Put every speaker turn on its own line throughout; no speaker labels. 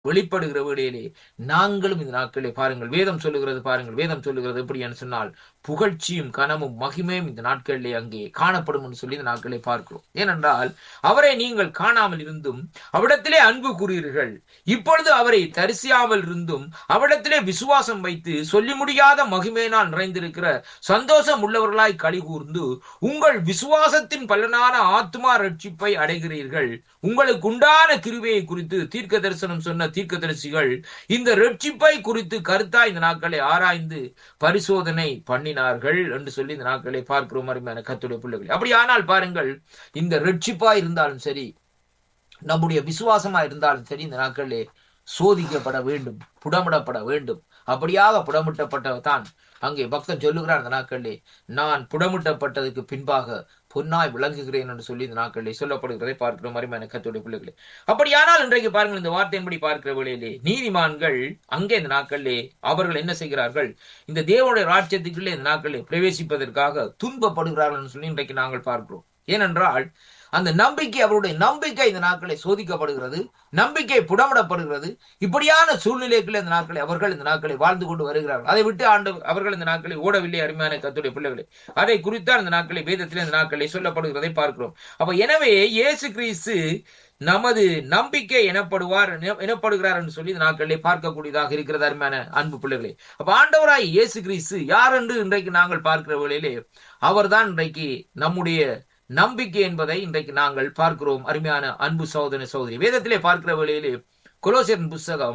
வெளிப்படுகிற வேளையிலே நாங்களும் இந்த நாட்களிலே பாருங்கள் வேதம் சொல்லுகிறது பாருங்கள் வேதம் சொல்லுகிறது எப்படி என்று சொன்னால் புகழ்ச்சியும் கனமும் மகிமையும் இந்த நாட்களிலே அங்கே காணப்படும் என்று சொல்லி இந்த நாட்களை பார்க்கிறோம் ஏனென்றால் அவரை நீங்கள் காணாமல் இருந்தும் அவிடத்திலே அன்பு கூறுகிறீர்கள் இப்பொழுது அவரை தரிசியாமல் இருந்தும் அவிடத்திலே விசுவாசம் வைத்து சொல்லி முடியாத மகிமையினால் நிறைந்திருக்கிற சந்தோஷம் உள்ளவர்களாய் களி கூர்ந்து உங்கள் விசுவாசத்தின் பலனான ஆத்மா ரட்சிப்பை அடைகிறீர்கள் உங்களுக்கு உண்டான கிருவையை குறித்து தீர்க்க தரிசனம் சொன்ன தீர்க்கதரிசிகள் இந்த ரட்சிப்பை குறித்து கருத்தா இந்த நாட்களை ஆராய்ந்து பரிசோதனை பண்ணினார்கள் என்று சொல்லி இந்த நாட்களை பார்க்கிறோம் அருமையான கத்துடைய பிள்ளைகள் அப்படி ஆனால் பாருங்கள் இந்த ரட்சிப்பா இருந்தாலும் சரி நம்முடைய விசுவாசமா இருந்தாலும் சரி இந்த நாட்களிலே சோதிக்கப்பட வேண்டும் புடமிடப்பட வேண்டும் அப்படியாக புடமிட்டப்பட்டதான் அங்கே பக்தன் சொல்லுகிறார் அந்த நாட்களிலே நான் புடமிட்டப்பட்டதுக்கு பின்பாக பொன்னாய் விளங்குகிறேன் என்று சொல்லி இந்த நாட்களிலே சொல்லப்படுகிறதை பார்க்கிற மாதிரி கத்துடைய பிள்ளைகளே அப்படியானால் இன்றைக்கு பாருங்கள் இந்த வார்த்தையின்படி பார்க்கிற வேளையிலே நீதிமான்கள் அங்கே இந்த நாட்களிலே அவர்கள் என்ன செய்கிறார்கள் இந்த தேவனுடைய ராஜ்யத்துக்குள்ளே இந்த நாட்களிலே பிரவேசிப்பதற்காக துன்பப்படுகிறார்கள் என்று சொல்லி இன்றைக்கு நாங்கள் பார்க்கிறோம் ஏனென்றால் அந்த நம்பிக்கை அவருடைய நம்பிக்கை இந்த நாட்களை சோதிக்கப்படுகிறது நம்பிக்கை புடமிடப்படுகிறது இப்படியான சூழ்நிலைக்குள்ள இந்த நாட்களை அவர்கள் இந்த நாட்களை வாழ்ந்து கொண்டு வருகிறார்கள் அதை விட்டு ஆண்டு அவர்கள் இந்த நாட்களை ஓடவில்லை அருமையான கத்துடைய பிள்ளைகளை அதை குறித்தான் இந்த நாட்களை வேதத்தில் இந்த நாட்களை சொல்லப்படுகிறதை பார்க்கிறோம் அப்ப எனவே இயேசு கிறிஸ்து நமது நம்பிக்கை எனப்படுவார் எனப்படுகிறார் என்று சொல்லி இந்த நாட்களிலே பார்க்கக்கூடியதாக இருக்கிறது அருமையான அன்பு பிள்ளைகளே அப்ப ஆண்டவராய் இயேசு கிறிஸ்து யார் என்று இன்றைக்கு நாங்கள் பார்க்கிற வேளையிலே அவர்தான் இன்றைக்கு நம்முடைய நம்பிக்கை என்பதை இன்றைக்கு நாங்கள் பார்க்கிறோம் அருமையான அன்பு சகோதர சகோதரி வேதத்திலே பார்க்கிற வேளையிலே குலோசியன் புஸ்தகம்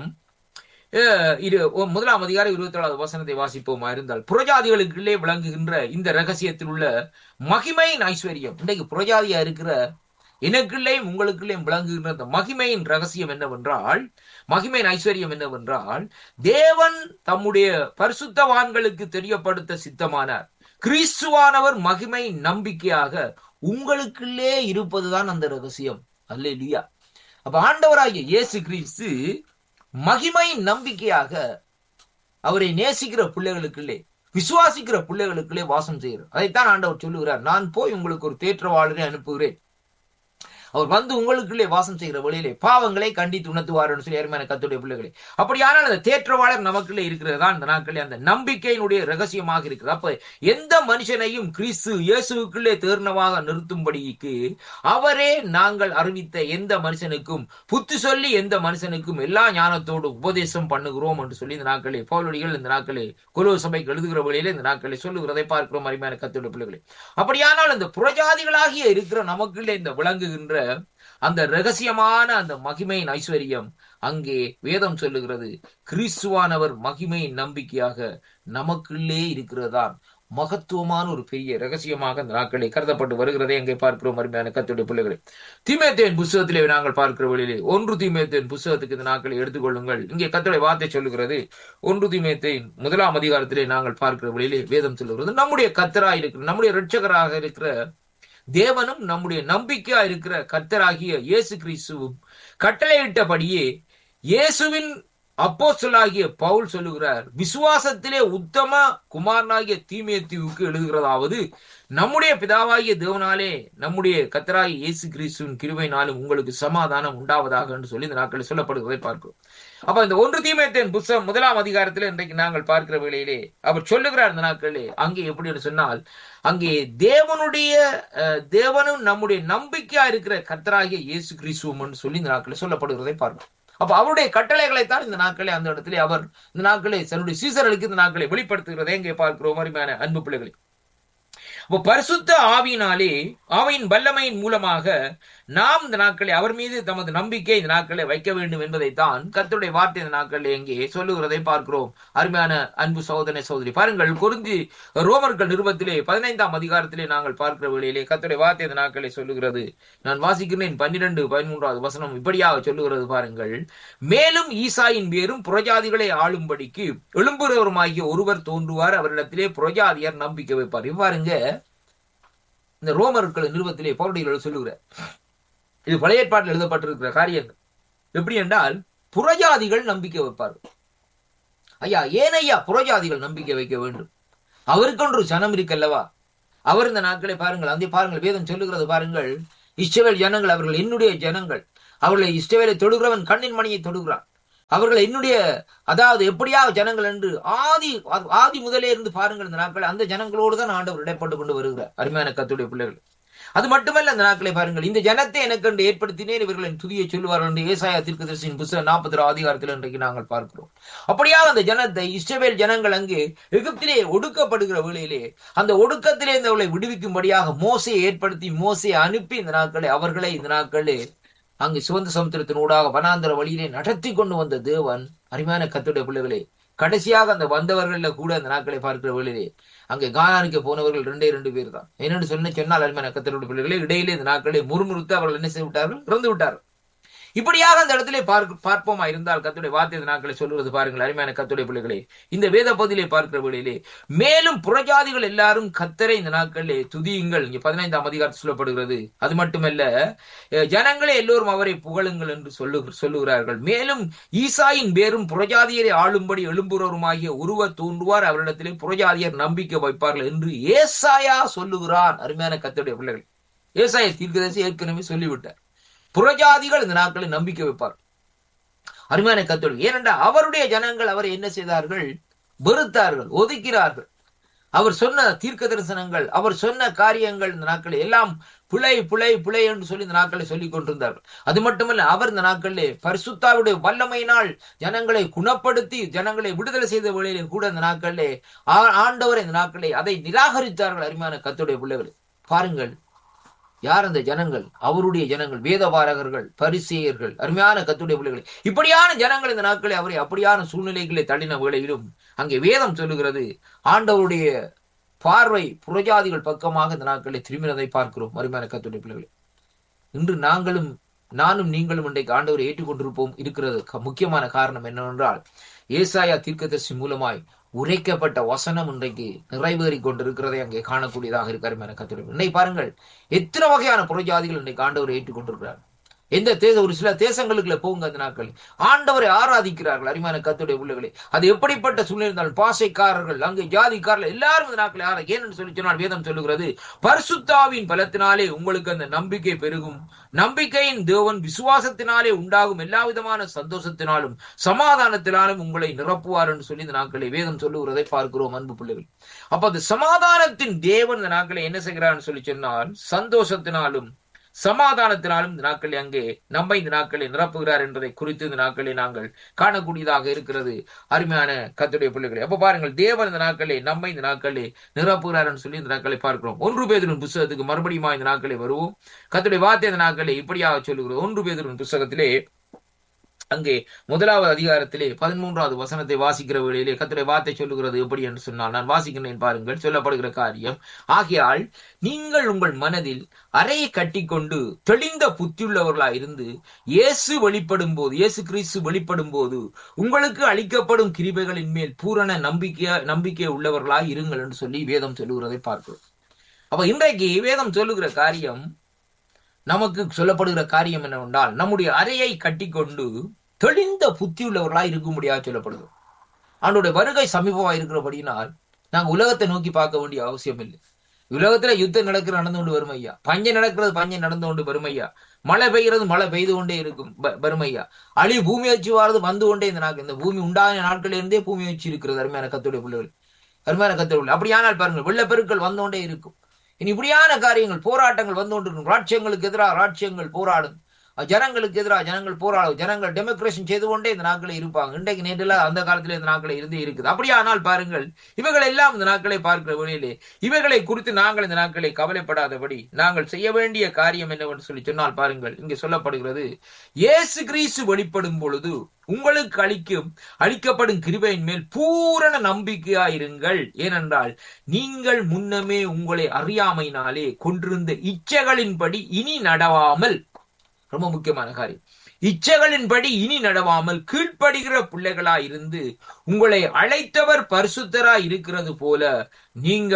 இது முதலாம் அதிகாரம் இருபத்தி ஏழாவது வசனத்தை வாசிப்போமா இருந்தால் புரஜாதிகளுக்குள்ளே விளங்குகின்ற இந்த ரகசியத்தில் உள்ள மகிமையின் ஐஸ்வர்யம் இன்றைக்கு புரஜாதியா இருக்கிற எனக்குள்ளேயும் உங்களுக்குள்ளேயும் விளங்குகின்ற இந்த மகிமையின் ரகசியம் என்னவென்றால் மகிமையின் ஐஸ்வர்யம் என்னவென்றால் தேவன் தம்முடைய பரிசுத்தவான்களுக்கு தெரியப்படுத்த சித்தமானார் கிறிஸ்துவானவர் மகிமை நம்பிக்கையாக உங்களுக்குள்ளே இருப்பதுதான் அந்த ரகசியம் அல்ல இல்லையா அப்ப ஆண்டவராகிய இயேசு கிறிஸ்து மகிமை நம்பிக்கையாக அவரை நேசிக்கிற பிள்ளைகளுக்குள்ளே விசுவாசிக்கிற பிள்ளைகளுக்குள்ளே வாசம் செய்கிறார் அதைத்தான் ஆண்டவர் சொல்லுகிறார் நான் போய் உங்களுக்கு ஒரு தேற்றவாளரை அனுப்புகிறேன் அவர் வந்து உங்களுக்குள்ளே வாசம் செய்கிற வழியிலே பாவங்களை கண்டித்து உணர்த்துவார்னு சொல்லி அருமையான கத்துடைய பிள்ளைகளே அப்படியானால் அந்த தேற்றவாளர் நமக்குள்ளே இருக்கிறதா அந்த நாட்களே அந்த நம்பிக்கையினுடைய ரகசியமாக இருக்கிறது அப்ப எந்த மனுஷனையும் கிறிஸ்து இயேசுக்குள்ளே தேர்ணமாக நிறுத்தும்படிக்கு அவரே நாங்கள் அறிவித்த எந்த மனுஷனுக்கும் புத்தி சொல்லி எந்த மனுஷனுக்கும் எல்லா ஞானத்தோடு உபதேசம் பண்ணுகிறோம் என்று சொல்லி இந்த நாட்களே பவுலடிகள் இந்த நாட்களே குலு சபைக்கு எழுதுகிற வழியிலே இந்த நாட்களை சொல்லுகிறதை பார்க்கிறோம் அருமையான கத்துடைய பிள்ளைகளே அப்படியானால் அந்த புறஜாதிகளாகிய இருக்கிற நமக்குள்ளே இந்த விளங்குகின்ற அந்த ரகசியமான அந்த மகிமையின் ஐஸ்வர்யம் அங்கே வேதம் சொல்லுகிறது கிறிஸ்துவானவர் மகிமையின் நம்பிக்கையாக நமக்குள்ளே இருக்கிறதா மகத்துவமான ஒரு பெரிய ரகசியமாக அந்த நாட்களை கருதப்பட்டு வருகிறதை அங்கே பார்க்கிறோம் அருமையான கத்துடைய பிள்ளைகளை தீமேத்தேன் புஸ்தகத்திலே நாங்கள் பார்க்கிற வழியிலே ஒன்று தீமேத்தேன் புஸ்தகத்துக்கு இந்த நாட்களை எடுத்துக்கொள்ளுங்கள் இங்கே கத்துடைய வார்த்தை சொல்லுகிறது ஒன்று தீமேத்தேன் முதலாம் அதிகாரத்திலே நாங்கள் பார்க்கிற வழியிலே வேதம் சொல்லுகிறது நம்முடைய கத்தராக இருக்கிற நம்முடைய ரட்சகராக இருக்கிற தேவனும் நம்முடைய நம்பிக்கையா இருக்கிற கர்த்தராகிய இயேசு கிறிஸ்துவும் கட்டளையிட்டபடியே இயேசுவின் அப்போ சொல்லாகிய பவுல் சொல்லுகிறார் விசுவாசத்திலே உத்தம குமாரனாகிய தீமேத்தியுக்கு எழுதுகிறதாவது நம்முடைய பிதாவாகிய தேவனாலே நம்முடைய கத்தராகிய இயேசு கிறிஸ்துவின் கிருவையினாலும் உங்களுக்கு சமாதானம் உண்டாவதாக என்று சொல்லி இந்த நாட்களில் சொல்லப்படுவதை பார்க்கிறோம் அப்ப இந்த ஒன்று தீமைத்தேன் புஸ்தகம் முதலாம் அதிகாரத்தில் இன்றைக்கு நாங்கள் பார்க்கிற வேளையிலே அவர் சொல்லுகிறார் இந்த நாட்களிலே அங்கே எப்படி சொன்னால் அங்கே தேவனுடைய தேவனும் நம்முடைய நம்பிக்கையா இருக்கிற கத்தராகிய இயேசு கிறிஸ்துவம் சொல்லி இந்த நாட்களில் சொல்லப்படுகிறதை பார்க்கிறோம் அப்ப அவருடைய கட்டளைகளை தான் இந்த நாட்களை அந்த இடத்துல அவர் இந்த நாட்களை தன்னுடைய சீசர்களுக்கு இந்த நாட்களை வெளிப்படுத்துகிறதை எங்கே பார்க்கிறோம் அருமையான அன்பு பிள்ளைகளை அப்போ பரிசுத்த ஆவியினாலே ஆவியின் வல்லமையின் மூலமாக நாம் இந்த நாட்களை அவர் மீது தமது நம்பிக்கை இந்த நாட்களை வைக்க வேண்டும் என்பதைத்தான் கர்த்தருடைய வார்த்தை இந்த நாட்களில் எங்கே சொல்லுகிறதை பார்க்கிறோம் அருமையான அன்பு சகோதர சகோதரி பாருங்கள் குறிஞ்சி ரோமர்கள் நிறுவத்திலே பதினைந்தாம் அதிகாரத்திலே நாங்கள் பார்க்கிற வேளையிலே கர்த்தருடைய வார்த்தை இந்த நாட்களை சொல்லுகிறது நான் வாசிக்கிறேன் பன்னிரண்டு பதிமூன்றாவது வசனம் இப்படியாக சொல்லுகிறது பாருங்கள் மேலும் ஈசாயின் பேரும் புரஜாதிகளை ஆளும்படிக்கு எழும்புறவருமாகிய ஒருவர் தோன்றுவார் அவரிடத்திலே புரஜாதியர் நம்பிக்கை வைப்பார் இவ்வாறுங்க இந்த ரோமர்கள் நிறுவத்திலே பௌரடிகள் சொல்லுகிறார் இது பழைய ஏற்பாட்டில் எழுதப்பட்டிருக்கிற காரியங்கள் எப்படி என்றால் புறஜாதிகள் நம்பிக்கை வைப்பார்கள் ஐயா ஏன் ஐயா புறஜாதிகள் நம்பிக்கை வைக்க வேண்டும் அவருக்கொன்று சனம் இருக்கல்லவா அவர் இந்த நாட்களை பாருங்கள் அந்த பாருங்கள் வேதம் சொல்லுகிறது பாருங்கள் இஸ்ரவேல் ஜனங்கள் அவர்கள் என்னுடைய ஜனங்கள் அவர்களை இஸ்ரவேலை தொடுகிறவன் கண்ணின் மணியை தொடுகிறான் அவர்கள் என்னுடைய அதாவது எப்படியாவது ஜனங்கள் என்று ஆதி ஆதி முதலே இருந்து பாருங்கள் இந்த நாட்கள் அந்த ஜனங்களோடு தான் ஆண்டவர் இடைப்பட்டு கொண்டு வருகிறார் அருமையான கத்துடைய பிள்ளைகள் அது மட்டுமல்ல அந்த நாட்களை பாருங்கள் இந்த ஜனத்தை எனக்கு என்று ஏற்படுத்தினேன் இவர்களின் துதியை சொல்லுவார்கள் என்று ஏசாயா தீர்க்கதரிசியின் புத்தகம் நாற்பத்தி அதிகாரத்தில் இன்றைக்கு நாங்கள் பார்க்கிறோம் அப்படியாக அந்த ஜனத்தை இஸ்ரவேல் ஜனங்கள் அங்கே எகிப்திலே ஒடுக்கப்படுகிற வேளையிலே அந்த ஒடுக்கத்திலே இருந்தவர்களை விடுவிக்கும்படியாக மோசையை ஏற்படுத்தி மோசையை அனுப்பி இந்த நாட்களை அவர்களை இந்த நாட்களே அங்கு சிவந்த சமுத்திரத்தினூடாக வனாந்தர வழியிலே நடத்தி கொண்டு வந்த தேவன் அருமையான கத்துடைய பிள்ளைகளே கடைசியாக அந்த வந்தவர்கள கூட அந்த நாட்களை பார்க்கிற வேளையிலே அங்கே கானானிக்க போனவர்கள் ரெண்டே ரெண்டு பேர் தான் என்னன்னு சொன்ன சொன்னால் அருமையான கத்தருடைய பிள்ளைகளே இடையிலே இந்த நாட்களை முறுமுறுத்து அவர்கள் என்ன செய்து விட்டார்கள் இறந்து விட்டார்கள் இப்படியாக அந்த இடத்திலே பார்க்க பார்ப்போமா இருந்தால் கத்துடைய வார்த்தை நாட்களை சொல்லுவது பாருங்கள் அருமையான கத்துடைய பிள்ளைகளே இந்த வேத பகுதியிலே பார்க்கிற வேளையிலே மேலும் புறஜாதிகள் எல்லாரும் கத்தரை இந்த நாட்களிலே துதியுங்கள் இங்கே பதினைந்தாம் அதிகாரத்தில் சொல்லப்படுகிறது அது மட்டுமல்ல ஜனங்களே எல்லோரும் அவரை புகழுங்கள் என்று சொல்லு சொல்லுகிறார்கள் மேலும் ஈசாயின் பேரும் புறஜாதியரை ஆளும்படி எழும்புறவருமாகிய உருவர் தோன்றுவார் அவரிடத்திலே புறஜாதியர் நம்பிக்கை வைப்பார்கள் என்று ஏசாயா சொல்லுகிறான் அருமையான கத்துடைய பிள்ளைகள் ஏசாய தீர்க்கதரிசி ஏற்கனவே சொல்லிவிட்டார் புறஜாதிகள் இந்த நாட்களில் நம்பிக்கை வைப்பார் அருமையான கத்தோடு ஏனென்றால் அவருடைய ஜனங்கள் அவரை என்ன செய்தார்கள் வெறுத்தார்கள் ஒதுக்கிறார்கள் அவர் சொன்ன தீர்க்க தரிசனங்கள் அவர் சொன்ன காரியங்கள் இந்த நாட்களில் எல்லாம் பிழை பிழை பிழை என்று சொல்லி இந்த நாட்களை சொல்லிக் கொண்டிருந்தார்கள் அது மட்டுமல்ல அவர் இந்த நாட்களிலே பரிசுத்தாவுடைய வல்லமையினால் ஜனங்களை குணப்படுத்தி ஜனங்களை விடுதலை செய்த வேளையிலே கூட இந்த நாட்களிலே ஆண்டவர் இந்த நாட்களை அதை நிராகரித்தார்கள் அருமையான கத்துடைய பிள்ளைகள் பாருங்கள் யார் அந்த ஜனங்கள் அவருடைய ஜனங்கள் வேதபாரகர்கள் பரிசெயர்கள் அருமையான கத்துடைய பிள்ளைகளை இப்படியான ஜனங்கள் இந்த நாட்களை அவரை அப்படியான சூழ்நிலைகளை தள்ளின வேளையிலும் அங்கே வேதம் சொல்லுகிறது ஆண்டவருடைய பார்வை புறஜாதிகள் பக்கமாக இந்த நாட்களை திரும்பினதை பார்க்கிறோம் அருமையான கத்துடைய பிள்ளைகளை இன்று நாங்களும் நானும் நீங்களும் இன்றைக்கு ஆண்டவரை ஏற்றுக்கொண்டிருப்போம் இருக்கிறது முக்கியமான காரணம் என்னவென்றால் ஏசாயா தீர்க்கதரிசி மூலமாய் உரைக்கப்பட்ட வசனம் இன்றைக்கு நிறைவேறி கொண்டிருக்கிறதை அங்கே காணக்கூடியதாக இருக்காரு என கத்துரை இன்னைக்கு பாருங்கள் எத்தனை வகையான புறஜாதிகள் இன்றைக்கு ஆண்டவரை ஏற்றுக்கொண்டிருக்கிறார் எந்த தேச ஒரு சில தேசங்களுக்குள்ள போங்க அந்த நாட்கள் ஆண்டவரை ஆராதிக்கிறார்கள் அருமையான கத்துடைய பிள்ளைகளை அது எப்படிப்பட்ட சூழ்நிலை இருந்தாலும் பாசைக்காரர்கள் அங்கு ஜாதிக்காரர்கள் எல்லாரும் இந்த நாட்களை ஆரா ஏன்னு சொல்லி சொன்னால் வேதம் சொல்லுகிறது பரிசுத்தாவின் பலத்தினாலே உங்களுக்கு அந்த நம்பிக்கை பெருகும் நம்பிக்கையின் தேவன் விசுவாசத்தினாலே உண்டாகும் எல்லா விதமான சந்தோஷத்தினாலும் சமாதானத்தினாலும் உங்களை நிரப்புவார் என்று சொல்லி இந்த நாட்களை வேதம் சொல்லுகிறதை பார்க்கிறோம் அன்பு பிள்ளைகள் அப்ப அந்த சமாதானத்தின் தேவன் இந்த நாட்களை என்ன செய்கிறார் சொல்லி சொன்னால் சந்தோஷத்தினாலும் சமாதானத்தினாலும் இந்த நாட்களில் அங்கே நம்ம இந்த நாட்களை நிரப்புகிறார் என்பதை குறித்து இந்த நாட்களை நாங்கள் காணக்கூடியதாக இருக்கிறது அருமையான கத்துடைய பிள்ளைகளை அப்ப பாருங்கள் தேவன் இந்த நாட்களை நம்ம இந்த நாட்களை நிரப்புகிறார் சொல்லி இந்த நாட்களை பார்க்கிறோம் ஒன்று பேதரின் புஸ்தகத்துக்கு மறுபடியும் இந்த நாட்களை வருவோம் கத்துடைய வார்த்தை இந்த நாட்களை இப்படியாக சொல்லுகிறது ஒன்று பேதரின் புஸ்தகத்திலே அங்கே முதலாவது அதிகாரத்திலே பதிமூன்றாவது வசனத்தை வாசிக்கிற வேளையிலே கத்துடைய வார்த்தை சொல்லுகிறது எப்படி என்று சொன்னால் நான் வாசிக்கிறேன் பாருங்கள் சொல்லப்படுகிற காரியம் ஆகையால் நீங்கள் உங்கள் மனதில் அறையை கட்டிக்கொண்டு தெளிந்த புத்தியுள்ளவர்களா இருந்து இயேசு வெளிப்படும் போது இயேசு கிறிஸ்து வெளிப்படும் போது உங்களுக்கு அளிக்கப்படும் கிருபைகளின் மேல் பூரண நம்பிக்கையா நம்பிக்கை உள்ளவர்களாய் இருங்கள் என்று சொல்லி வேதம் சொல்லுகிறதை பார்க்கிறோம் அப்ப இன்றைக்கு வேதம் சொல்லுகிற காரியம் நமக்கு சொல்லப்படுகிற காரியம் என்னவென்றால் நம்முடைய அறையை கட்டிக்கொண்டு தெளிந்த புத்தியுள்ளவர்களாய் இருக்கும்படியாக சொல்லப்படுது அவனுடைய வருகை சமீபமா இருக்கிறபடினால் நாங்க உலகத்தை நோக்கி பார்க்க வேண்டிய அவசியம் இல்லை உலகத்துல யுத்தம் நடக்கிற நடந்து கொண்டு வரும் ஐயா பஞ்சம் நடக்கிறது பஞ்சம் நடந்து கொண்டு வரும் ஐயா மழை பெய்கிறது மழை பெய்து கொண்டே இருக்கும் வரும் ஐயா அழி பூமி வச்சு வாரது வந்து கொண்டே இந்த நாக்கு இந்த பூமி உண்டான நாட்களில் இருந்தே பூமி வச்சு இருக்கிறது அருமையான கத்துடைய பிள்ளைகள் அருமையான கத்துடைய அப்படியானால் பாருங்கள் வெள்ளப்பெருக்கள் வந்து கொண்டே இருக்கும் இனி இப்படியான காரியங்கள் போராட்டங்கள் வந்து கொண்டிருக்கும் ராட்சியங்களுக்கு எதிராக ராட்சியங்கள் போராடும் ஜனங்களுக்கு எதிராக ஜனங்கள் போராடும் ஜனங்கள் டெமோக்ரேஷன் செய்து கொண்டே இந்த நாட்களை இருப்பாங்க இன்றைக்கு நேற்றில் அந்த காலத்துல இந்த நாட்களை இருந்தே இருக்குது அப்படியானால் பாருங்கள் இவைகள் எல்லாம் இந்த நாட்களை பார்க்கிற வழியிலே இவைகளை குறித்து நாங்கள் இந்த நாட்களை கவலைப்படாதபடி நாங்கள் செய்ய வேண்டிய காரியம் என்னவென்று சொல்லி சொன்னால் பாருங்கள் இங்கே சொல்லப்படுகிறது இயேசு கிறிஸ்து வெளிப்படும் பொழுது உங்களுக்கு அளிக்கும் அளிக்கப்படும் கிருபையின் மேல் பூரண நம்பிக்கையாயிருங்கள் ஏனென்றால் நீங்கள் முன்னமே உங்களை அறியாமையினாலே கொண்டிருந்த இச்சைகளின்படி இனி நடவாமல் ரொம்ப முக்கியமான காரியம் இச்சைகளின்படி இனி நடவாமல் கீழ்ப்படுகிற பிள்ளைகளா இருந்து உங்களை அழைத்தவர் பரிசுத்தரா இருக்கிறது போல நீங்களும்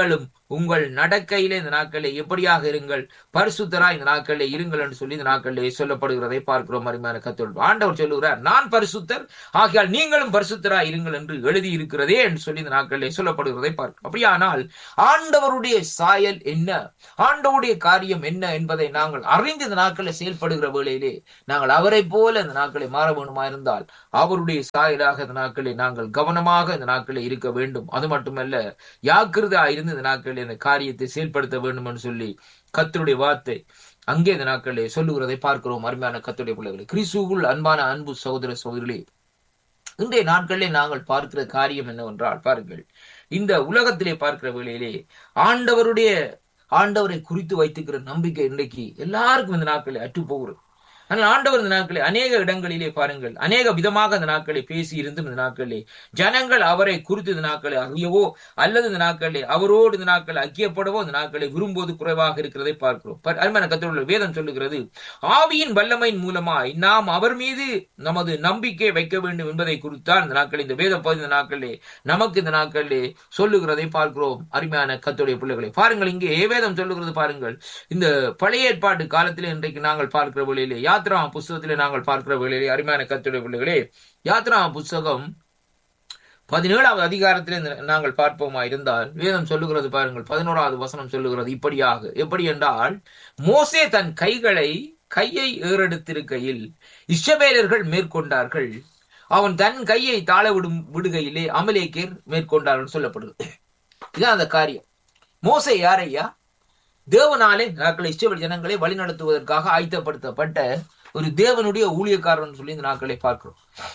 உங்கள் நடக்கையிலே இந்த நாட்களிலே எப்படியாக இருங்கள் பரிசுத்தரா இந்த நாட்களிலே இருங்கள் என்று சொல்லி இந்த நாட்களிலே சொல்லப்படுகிறதை பார்க்கிறோம் அருமையான கத்தோல் ஆண்டவர் சொல்லுகிறார் நான் பரிசுத்தர் ஆகையால் நீங்களும் பரிசுத்தரா இருங்கள் என்று எழுதி இருக்கிறதே என்று சொல்லி இந்த நாட்களிலே சொல்லப்படுகிறதை பார்க்கிறோம் அப்படியானால் ஆண்டவருடைய சாயல் என்ன ஆண்டவருடைய காரியம் என்ன என்பதை நாங்கள் அறிந்து இந்த நாட்களில் செயல்படுகிற வேளையிலே நாங்கள் அவரை போல இந்த நாட்களை மாற வேண்டுமா இருந்தால் அவருடைய சாயலாக இந்த நாட்களை நாங்கள் கவனமாக இந்த நாட்களில் இருக்க வேண்டும் அது மட்டுமல்ல யாக்கிரதா இருந்து இந்த நாட்களில் இந்த காரியத்தை செயல்படுத்த வேண்டும் என்று சொல்லி கத்தருடைய வார்த்தை அங்கே இந்த நாட்களிலே சொல்லுகிறதை பார்க்கிறோம் அருமையான கத்துடைய பிள்ளைகளை கிறிஸ்துவுக்குள் அன்பான அன்பு சகோதர சகோதரிகளே இன்றைய நாட்களிலே நாங்கள் பார்க்கிற காரியம் என்னவென்றால் பாருங்கள் இந்த உலகத்திலே பார்க்கிற வேளையிலே ஆண்டவருடைய ஆண்டவரை குறித்து வைத்துக்கிற நம்பிக்கை இன்றைக்கு எல்லாருக்கும் இந்த நாட்களில் அற்று போகிறது ஆனால் ஆண்டவர் இந்த நாட்களில் அநேக இடங்களிலே பாருங்கள் அநேக விதமாக இந்த நாட்களை பேசி இருந்தும் இந்த நாட்களிலே ஜனங்கள் அவரை குறித்து இந்த நாட்களை அறியவோ அல்லது இந்த நாட்களிலே அவரோடு இந்த நாட்களை ஐக்கியப்படவோ இந்த நாட்களை விரும்புவது குறைவாக இருக்கிறதை பார்க்கிறோம் அருமையான கத்தோட வேதம் சொல்லுகிறது ஆவியின் வல்லமையின் மூலமாய் நாம் அவர் மீது நமது நம்பிக்கை வைக்க வேண்டும் என்பதை குறித்தான் இந்த நாட்கள் இந்த வேத பகுதி இந்த நாட்களிலே நமக்கு இந்த நாட்களிலே சொல்லுகிறதை பார்க்கிறோம் அருமையான கத்தோடைய பிள்ளைகளை பாருங்கள் இங்கே வேதம் சொல்லுகிறது பாருங்கள் இந்த பழைய ஏற்பாட்டு காலத்திலே இன்றைக்கு நாங்கள் பார்க்கிற வழியிலே யாத்ரா புஸ்தகத்திலே நாங்கள் பார்க்கிற வேளையிலே அருமையான கத்துடைய பிள்ளைகளே யாத்ரா புஸ்தகம் பதினேழாவது அதிகாரத்திலே நாங்கள் பார்ப்போமா இருந்தால் வேதம் சொல்லுகிறது பாருங்கள் பதினோராவது வசனம் சொல்லுகிறது இப்படியாக எப்படி என்றால் மோசே தன் கைகளை கையை ஏறெடுத்திருக்கையில் இஷ்டவேலர்கள் மேற்கொண்டார்கள் அவன் தன் கையை தாழ விடும் விடுகையிலே அமலேக்கேர் மேற்கொண்டார்கள் சொல்லப்படுது இதான் அந்த காரியம் மோசே யாரையா தேவனாலே நாட்களை இஷ்டவெளி ஜனங்களை வழிநடத்துவதற்காக ஆயத்தப்படுத்தப்பட்ட ஒரு தேவனுடைய ஊழியக்காரன் சொல்லி இந்த நாட்களை பார்க்கிறோம்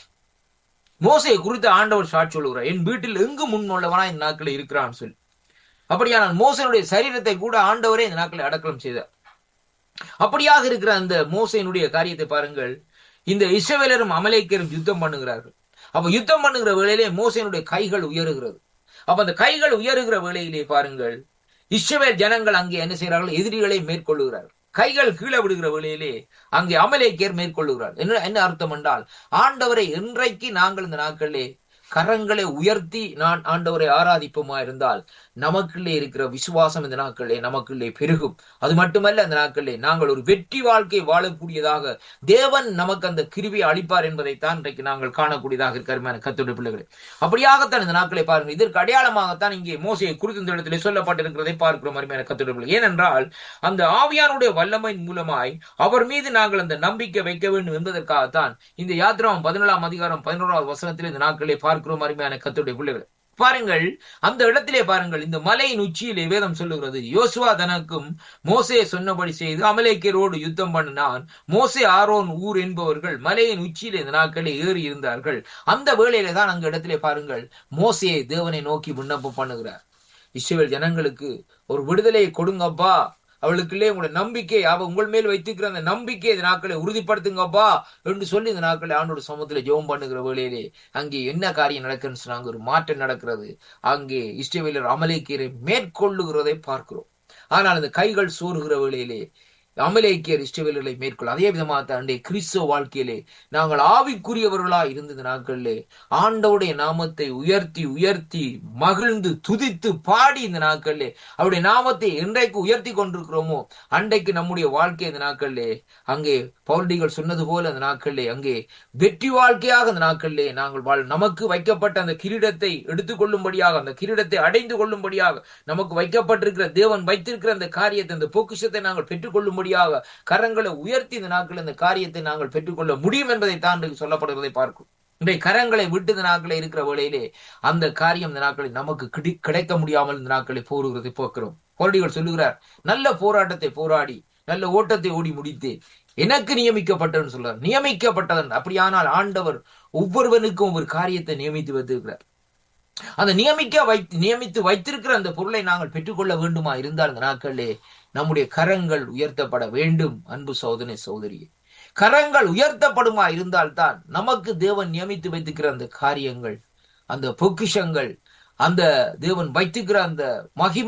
மோசையை குறித்து ஆண்டவர் சாட்சி சொல்லுகிறார் என் வீட்டில் எங்கு முன்னுள்ளவனா இந்த நாட்களை இருக்கிறான்னு சொல்லி அப்படியானால் மோசனுடைய சரீரத்தை கூட ஆண்டவரே இந்த நாட்களை அடக்கலம் செய்தார் அப்படியாக இருக்கிற அந்த மோசையினுடைய காரியத்தை பாருங்கள் இந்த இஸ்ரவேலரும் அமலேக்கரும் யுத்தம் பண்ணுகிறார்கள் அப்ப யுத்தம் பண்ணுகிற வேளையிலே மோசையினுடைய கைகள் உயருகிறது அப்ப அந்த கைகள் உயருகிற வேளையிலே பாருங்கள் இஸ்ரவேல் ஜனங்கள் அங்கே என்ன செய்கிறார்கள் எதிரிகளை மேற்கொள்ளுகிறார்கள் கைகள் கீழே விடுகிற வேளையிலே அங்கே அமலேக்கியர் மேற்கொள்ளுகிறார் என்ன என்ன அர்த்தம் என்றால் ஆண்டவரை இன்றைக்கு நாங்கள் இந்த நாட்களிலே கரங்களை உயர்த்தி நான் ஆண்டவரை ஆராதிப்போமா இருந்தால் நமக்குள்ளே இருக்கிற விசுவாசம் இந்த நாட்களிலே நமக்குள்ளே பெருகும் அது மட்டுமல்ல அந்த நாட்களிலே நாங்கள் ஒரு வெற்றி வாழ்க்கை வாழக்கூடியதாக தேவன் நமக்கு அந்த கிருவியை அளிப்பார் என்பதைத்தான் இன்றைக்கு நாங்கள் காணக்கூடியதாக இருக்கிற கத்துடைய பிள்ளைகளே அப்படியாகத்தான் இந்த நாட்களை பாருங்கள் இதற்கு அடையாளமாகத்தான் இங்கே மோசையை குறித்து இந்த இடத்திலே சொல்லப்பட்டிருக்கிறதை பார்க்கிறோம் அருமையான கத்துடைய பிள்ளை ஏனென்றால் அந்த ஆவியானுடைய வல்லமையின் மூலமாய் அவர் மீது நாங்கள் அந்த நம்பிக்கை வைக்க வேண்டும் என்பதற்காகத்தான் இந்த யாத்திராம் பதினேழாம் அதிகாரம் பதினோராவது வசனத்தில் இந்த நாட்களை பார்க்கிறோம் அருமையான கத்துடைய பிள்ளைகளை பாருங்கள் அந்த இடத்திலே பாருங்கள் இந்த மலையின் உச்சியிலே வேதம் சொல்லுகிறது யோசுவா தனக்கும் மோசே சொன்னபடி செய்து அமலேக்கியரோடு யுத்தம் பண்ணினான் மோசே ஆரோன் ஊர் என்பவர்கள் மலையின் உச்சியிலே இந்த நாட்களே ஏறி இருந்தார்கள் அந்த வேளையிலே தான் அங்க இடத்திலே பாருங்கள் மோசையை தேவனை நோக்கி விண்ணப்பம் பண்ணுகிறார் இஸ்ரேல் ஜனங்களுக்கு ஒரு விடுதலையை கொடுங்கப்பா அவளுக்குள்ளே உங்களுடைய நம்பிக்கை அவ உங்கள் மேல் வைத்திருக்கிற அந்த நம்பிக்கை இந்த நாட்களை உறுதிப்படுத்துங்கப்பா என்று சொல்லி இந்த நாட்களை ஆண்டோட சமூகத்துல ஜெபம் பண்ணுகிற வேளையிலே அங்கே என்ன காரியம் நடக்குன்னு சொன்னாங்க ஒரு மாற்றம் நடக்கிறது அங்கே இஷ்டவேலர் அமலேக்கியரை மேற்கொள்ளுகிறதை பார்க்கிறோம் ஆனால் அந்த கைகள் சோறுகிற வேளையிலே அமலேக்கியர் இஷ்டவேலர்களை மேற்கொள்ள அதே விதமாக அண்டே கிறிஸ்தவ வாழ்க்கையிலே நாங்கள் ஆவிக்குரியவர்களா இருந்த நாட்களிலே ஆண்டவுடைய நாமத்தை உயர்த்தி உயர்த்தி மகிழ்ந்து துதித்து பாடி இந்த நாட்களிலே அவருடைய நாமத்தை என்றைக்கு உயர்த்தி கொண்டிருக்கிறோமோ அன்றைக்கு நம்முடைய வாழ்க்கை இந்த நாட்களிலே அங்கே பௌரடிகள் சொன்னது போல அந்த நாட்களிலே அங்கே வெற்றி வாழ்க்கையாக அந்த நாட்களிலே நாங்கள் வாழ் நமக்கு வைக்கப்பட்ட அந்த கிரீடத்தை எடுத்துக்கொள்ளும்படியாக அந்த கிரீடத்தை அடைந்து கொள்ளும்படியாக நமக்கு வைக்கப்பட்டிருக்கிற தேவன் வைத்திருக்கிற அந்த காரியத்தை அந்த பொக்கிஷத்தை நாங்கள் பெற்றுக்கொள்ளும்படியாக கரங்களை உயர்த்தி இந்த நாட்கள் இந்த காரியத்தை நாங்கள் பெற்றுக்கொள்ள முடியும் என்பதை தான் சொல்லப்படுவதை பார்க்கும் இன்றைய கரங்களை விட்டு இந்த நாட்களை இருக்கிற வேளையிலே அந்த காரியம் இந்த நாட்களில் நமக்கு கிடைக்க முடியாமல் இந்த நாட்களை போருகிறதை போக்குறோம் போராடிகள் சொல்லுகிறார் நல்ல போராட்டத்தை போராடி நல்ல ஓட்டத்தை ஓடி முடித்து எனக்கு நியமிக்கப்பட்டவன் சொல்றார் நியமிக்கப்பட்டவன் அப்படியானால் ஆண்டவர் ஒவ்வொருவனுக்கும் ஒரு காரியத்தை நியமித்து வைத்திருக்கிறார் அந்த நியமிக்க வைத்து நியமித்து வைத்திருக்கிற அந்த பொருளை நாங்கள் பெற்றுக்கொள்ள வேண்டுமா இருந்தால் அந்த நாட்களிலே நம்முடைய கரங்கள் உயர்த்தப்பட வேண்டும் அன்பு சோதனை சோதரியே கரங்கள் உயர்த்தப்படுமா இருந்தால்தான் நமக்கு தேவன் நியமித்து வைத்திருக்கிற அந்த காரியங்கள் அந்த பொக்கிஷங்கள் அந்த தேவன் வைத்திருக்கிற அந்த மகிமை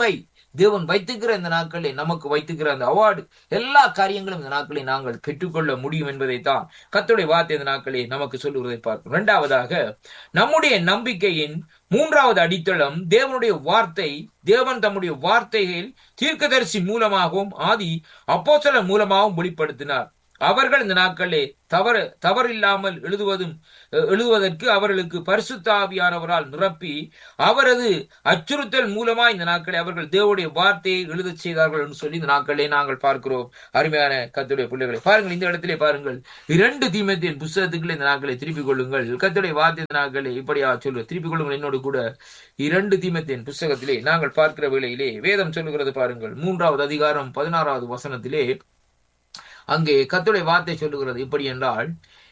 தேவன் வைத்துக்கிற இந்த நாட்களிலே நமக்கு வைத்துக்கிற அந்த அவார்டு எல்லா காரியங்களும் இந்த நாட்களை நாங்கள் பெற்றுக்கொள்ள முடியும் என்பதைத்தான் கர்த்தருடைய வார்த்தை இந்த நாட்களே நமக்கு சொல்லுவதை பார்க்கிறோம் இரண்டாவதாக நம்முடைய நம்பிக்கையின் மூன்றாவது அடித்தளம் தேவனுடைய வார்த்தை தேவன் தம்முடைய வார்த்தைகள் தீர்க்கதரிசி மூலமாகவும் ஆதி அப்போஸ்தலர் மூலமாகவும் வெளிப்படுத்தினார் அவர்கள் இந்த நாட்களே தவறு தவறில்லாமல் எழுதுவதும் அஹ், எழுதுவதற்கு அவர்களுக்கு பரிசுத்த ஆவியானவரால் நிரப்பி அவரது அச்சுறுத்தல் மூலமா இந்த நாட்களை அவர்கள் தேவனுடைய வார்த்தையை எழுதச் செய்தார்கள் என்று சொல்லி இந்த நாட்களே நாங்கள் பார்க்கிறோம் அருமையான கத்துடைய பிள்ளைகளை பாருங்கள் இந்த இடத்திலே பாருங்கள் இரண்டு தீமத்தின் புஸ்தகத்துக்குள்ளே இந்த நாட்களை திருப்பிக் கொள்ளுங்கள் கத்துடைய வார்த்தை இந்த நாட்களை இப்படியா சொல்லு திருப்பிக் கொள்ளுங்கள் என்னோடு கூட இரண்டு தீமத்தின் புஸ்தகத்திலே நாங்கள் பார்க்கிற வேளையிலே வேதம் சொல்லுகிறது பாருங்கள் மூன்றாவது அதிகாரம் பதினாறாவது வசனத்திலே அங்கே கர்த்தருடைய வார்த்தை சொல்லுகிறது இப்படி என்றால்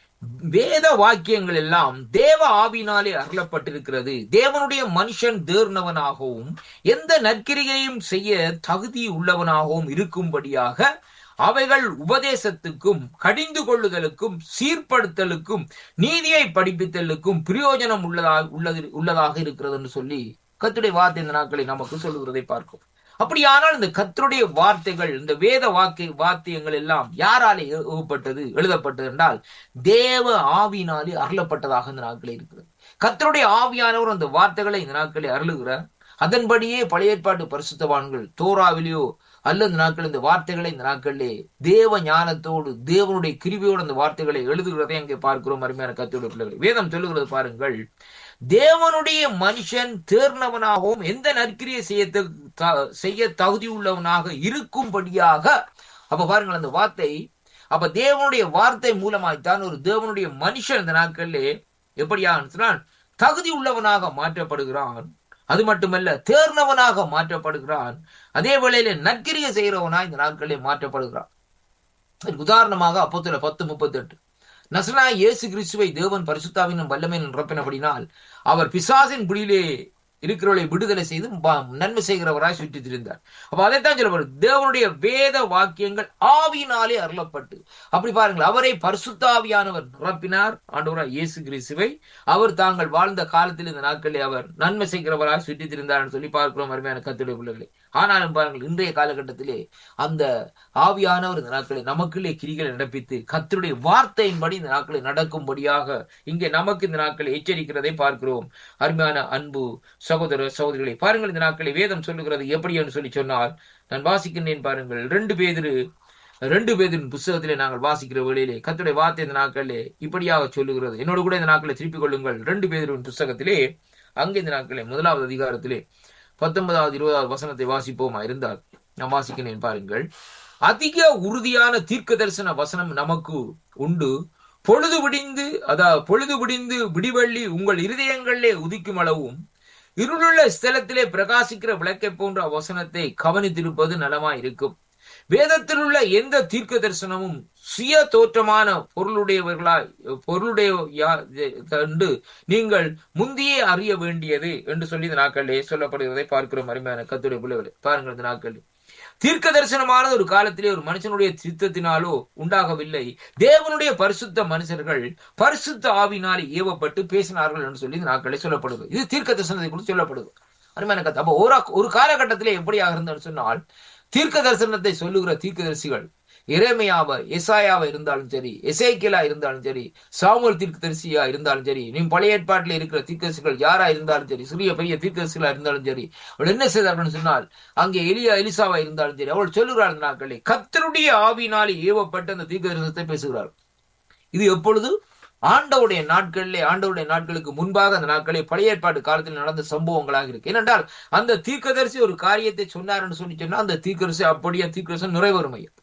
வேத வாக்கியங்கள் எல்லாம் தேவ ஆவினாலே அருளப்பட்டிருக்கிறது தேவனுடைய மனுஷன் தேர்னவனாகவும் எந்த நற்கிரிகையும் செய்ய தகுதி உள்ளவனாகவும் இருக்கும்படியாக அவைகள் உபதேசத்துக்கும் கடிந்து கொள்ளுதலுக்கும் சீர்படுத்தலுக்கும் நீதியை படிப்பித்தலுக்கும் பிரயோஜனம் உள்ளதாக உள்ளது உள்ளதாக இருக்கிறது என்று சொல்லி கர்த்தருடைய வார்த்தை இந்த நாட்களை நமக்கு சொல்லுகிறதை பார்க்கும் அப்படியானால் இந்த கர்த்தருடைய வார்த்தைகள் இந்த வேத வாக்கு வாத்தியங்கள் எல்லாம் யாராலே ஏவப்பட்டது எழுதப்பட்டது என்றால் தேவ ஆவியினாலே அருளப்பட்டதாக இந்த நாட்களில் இருக்கிறது கர்த்தருடைய ஆவியானவர் அந்த வார்த்தைகளை இந்த நாட்களில் அருளுகிறார் அதன்படியே பழைய ஏற்பாட்டு பரிசுத்தவான்கள் தோராவிலேயோ அல்லது இந்த நாட்கள் இந்த வார்த்தைகளை இந்த நாட்களிலே தேவ ஞானத்தோடு தேவனுடைய கிருவியோடு அந்த வார்த்தைகளை எழுதுகிறதை அங்கே பார்க்கிறோம் அருமையான கத்தோட பிள்ளைகளை வேதம் சொல்லுகிறது பாருங்கள் தேவனுடைய மனுஷன் தேர்ந்தவனாகவும் எந்த நற்கிரியை செய்ய த- த- செய்ய தகுதி உள்ளவனாக இருக்கும்படியாக அப்ப பாருங்கள் அந்த வார்த்தை அப்ப தேவனுடைய வார்த்தை மூலமாய்த்தான் ஒரு தேவனுடைய மனுஷன் இந்த நாட்களிலே எப்படியாக சொன்னால் தகுதி உள்ளவனாக மாற்றப்படுகிறான் அது மட்டுமல்ல தேர்ந்தவனாக மாற்றப்படுகிறான் அதே வேளையில நற்கிரியை செய்கிறவனா இந்த நாட்களிலே மாற்றப்படுகிறான் இதற்கு உதாரணமாக அப்போத்துல பத்து முப்பத்தி எட்டு நசனா இயேசு கிறிஸ்துவை தேவன் பரிசுத்தாவின் வல்லமை நிரப்பினபடினால் அவர் பிசாசின் பிடியிலே இருக்கிறவர்களை விடுதலை செய்து ப- நன்மை செய்கிறவராய் சுற்றி திரிந்தார் அப்ப அதைத்தான் சொல்லப்படுது தேவனுடைய வேத வாக்கியங்கள் ஆவியினாலே அருளப்பட்டு அப்படி பாருங்கள் அவரை பரிசுத்தாவியானவர் நிரப்பினார் ஆண்டவராய் இயேசு கிறிஸ்துவை அவர் தாங்கள் வாழ்ந்த காலத்தில் இந்த நாட்களில் அவர் நன்மை செய்கிறவராய் சுற்றி திரிந்தார் சொல்லி பார்க்கிறோம் அருமையான கத்துடைய பிள்ளைகளை ஆனாலும் பாருங்கள் இன்றைய காலகட்டத்திலே அந்த ஆவியானவர் இந்த நாட்களை நமக்குள்ளே கிரிகளை நடப்பித்து கர்த்தருடைய வார்த்தையின்படி இந்த நாட்களை நடக்கும்படியாக இங்கே நமக்கு இந்த நாட்களை எச்சரிக்கிறதை பார்க்கிறோம் அருமையான அன்பு சகோதர சகோதரிகளை பாருங்கள் இந்த நாட்களை வேதம் சொல்லுகிறது எப்படி என்று சொல்லி சொன்னால் நான் வாசிக்கின்றேன் பாருங்கள் ரெண்டு பேதிரு ரெண்டு பேதின் புஸ்தகத்திலே நாங்கள் வாசிக்கிற வேளையிலே கர்த்தருடைய வார்த்தை இந்த நாட்களிலே இப்படியாக சொல்லுகிறது என்னோடு கூட இந்த நாட்களை திருப்பிக் கொள்ளுங்கள் ரெண்டு பேதிரின் புஸ்தகத்திலே அங்கே இந்த நாட்களே முதலாவது அதிகாரத்திலே பத்தொன்பதாவது இருபதாவது வசனத்தை வாசிப்போமா இருந்தால் நான் வாசிக்கிறேன் பாருங்கள் அதிக உறுதியான தீர்க்க தரிசன வசனம் நமக்கு உண்டு பொழுது விடிந்து அதாவது பொழுது விடிந்து விடிவள்ளி உங்கள் இருதயங்களிலே உதிக்கும் அளவும் இருளுள்ள ஸ்தலத்திலே பிரகாசிக்கிற விளக்கை போன்ற வசனத்தை கவனித்திருப்பது நலமா இருக்கும் வேதத்தில் உள்ள எந்த தீர்க்க தரிசனமும் சுய தோற்றமான பொருளுடையவர்களாய் பொருளுடைய யா- கண்டு நீங்கள் முந்தியே அறிய வேண்டியது என்று சொல்லி இந்த நாட்களிலே சொல்லப்படுகிறதை பார்க்கிறோம் அருமையான கத்துடைய பிள்ளைகளை பாருங்கள் இந்த நாட்களில் தீர்க்க தரிசனமானது ஒரு காலத்திலே ஒரு மனுஷனுடைய சித்தத்தினாலோ உண்டாகவில்லை தேவனுடைய பரிசுத்த மனுஷர்கள் பரிசுத்த ஆவினாலே ஏவப்பட்டு பேசினார்கள் என்று சொல்லி இந்த நாட்களில் சொல்லப்படுது இது தீர்க்க தரிசனத்தை குறித்து சொல்லப்படுது அருமையான கதை அப்போ ஒரு ஒரு காலகட்டத்திலே எப்படியாக இருந்ததுன்னு சொன்னால் தீர்க்க தரிசனத்தை சொல்லுகிற தீர்க்கதரிசிகள் இறைமையாவ எசாயாவா இருந்தாலும் சரி எசேக்கியலா இருந்தாலும் சரி சாமுவல் தீர்க்கதரிசியா இருந்தாலும் சரி நீ பழைய ஏற்பாட்டில் இருக்கிற தீர்க்கதரிசிகள் யாரா இருந்தாலும் சரி சிறிய பெரிய தீர்க்கதரிசிகளா இருந்தாலும் சரி அவள் என்ன செய்தார்கள் சொன்னால் அங்கே எலியா எலிசாவா இருந்தாலும் சரி அவள் சொல்லுகிறாள் இந்த நாட்களே கத்தருடைய ஆவினாலே ஏவப்பட்டு அந்த தீர்க்கதரிசனத்தை பேசுகிறாள் இது எப்பொழுது ஆண்டவுடைய நாட்களிலே ஆண்டவுடைய நாட்களுக்கு முன்பாக அந்த நாட்களே பழைய ஏற்பாடு காலத்தில் நடந்த சம்பவங்களாக இருக்கு ஏனென்றால் அந்த தீர்க்கதரிசி ஒரு காரியத்தை சொன்னார்னு சொல்லி சொன்னா அந்த தீர்க்கதரிசி அப்படியே தீர்க்கதரிசனம் நிறைவேறும் ஐயா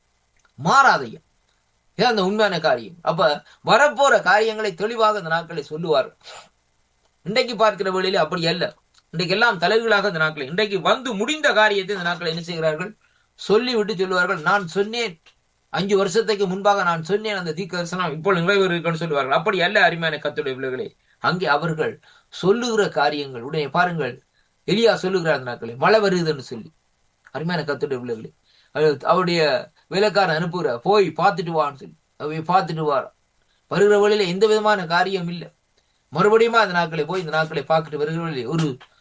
மாறாது ஐயா இது அந்த உண்மையான காரியம் அப்ப வரப்போற காரியங்களை தெளிவாக அந்த நாட்களை சொல்லுவார் இன்றைக்கு பார்க்கிற வேளையில அப்படி அல்ல இன்றைக்கு எல்லாம் தலைகளாக இந்த நாட்களை இன்றைக்கு வந்து முடிந்த காரியத்தை இந்த நாட்களை என்ன செய்கிறார்கள் சொல்லிவிட்டு சொல்லுவார்கள் நான் சொன்னேன் அஞ்சு வருஷத்துக்கு முன்பாக நான் சொன்னேன் அந்த தீர்க்கதரிசனம் இப்போ நிறைவேறு இருக்குன்னு சொல்லுவார்கள் அப்படி அல்ல அருமையான கத்துடைய பிள்ளைகளே அங்கே அவர்கள் சொல்லுகிற காரியங்கள் உடனே பாருங்கள் எலியா சொல்லுகிறார் அந்த நாட்களை மழை வருதுன்னு சொல்லி அருமையான கத்துடைய பிள்ளைகளே அவர் அவருடைய வேலைக்காரன் அனுப்புகிற போய் பார்த்துட்டு வான்னு சொல்லி அவை பார்த்துட்டு வார் வருகிற வழியில எந்த விதமான காரியம் இல்லை மறுபடியும் அந்த நாட்களை போய் இந்த நாட்களை பார்த்துட்டு வருகிற வழியிலே ஒரு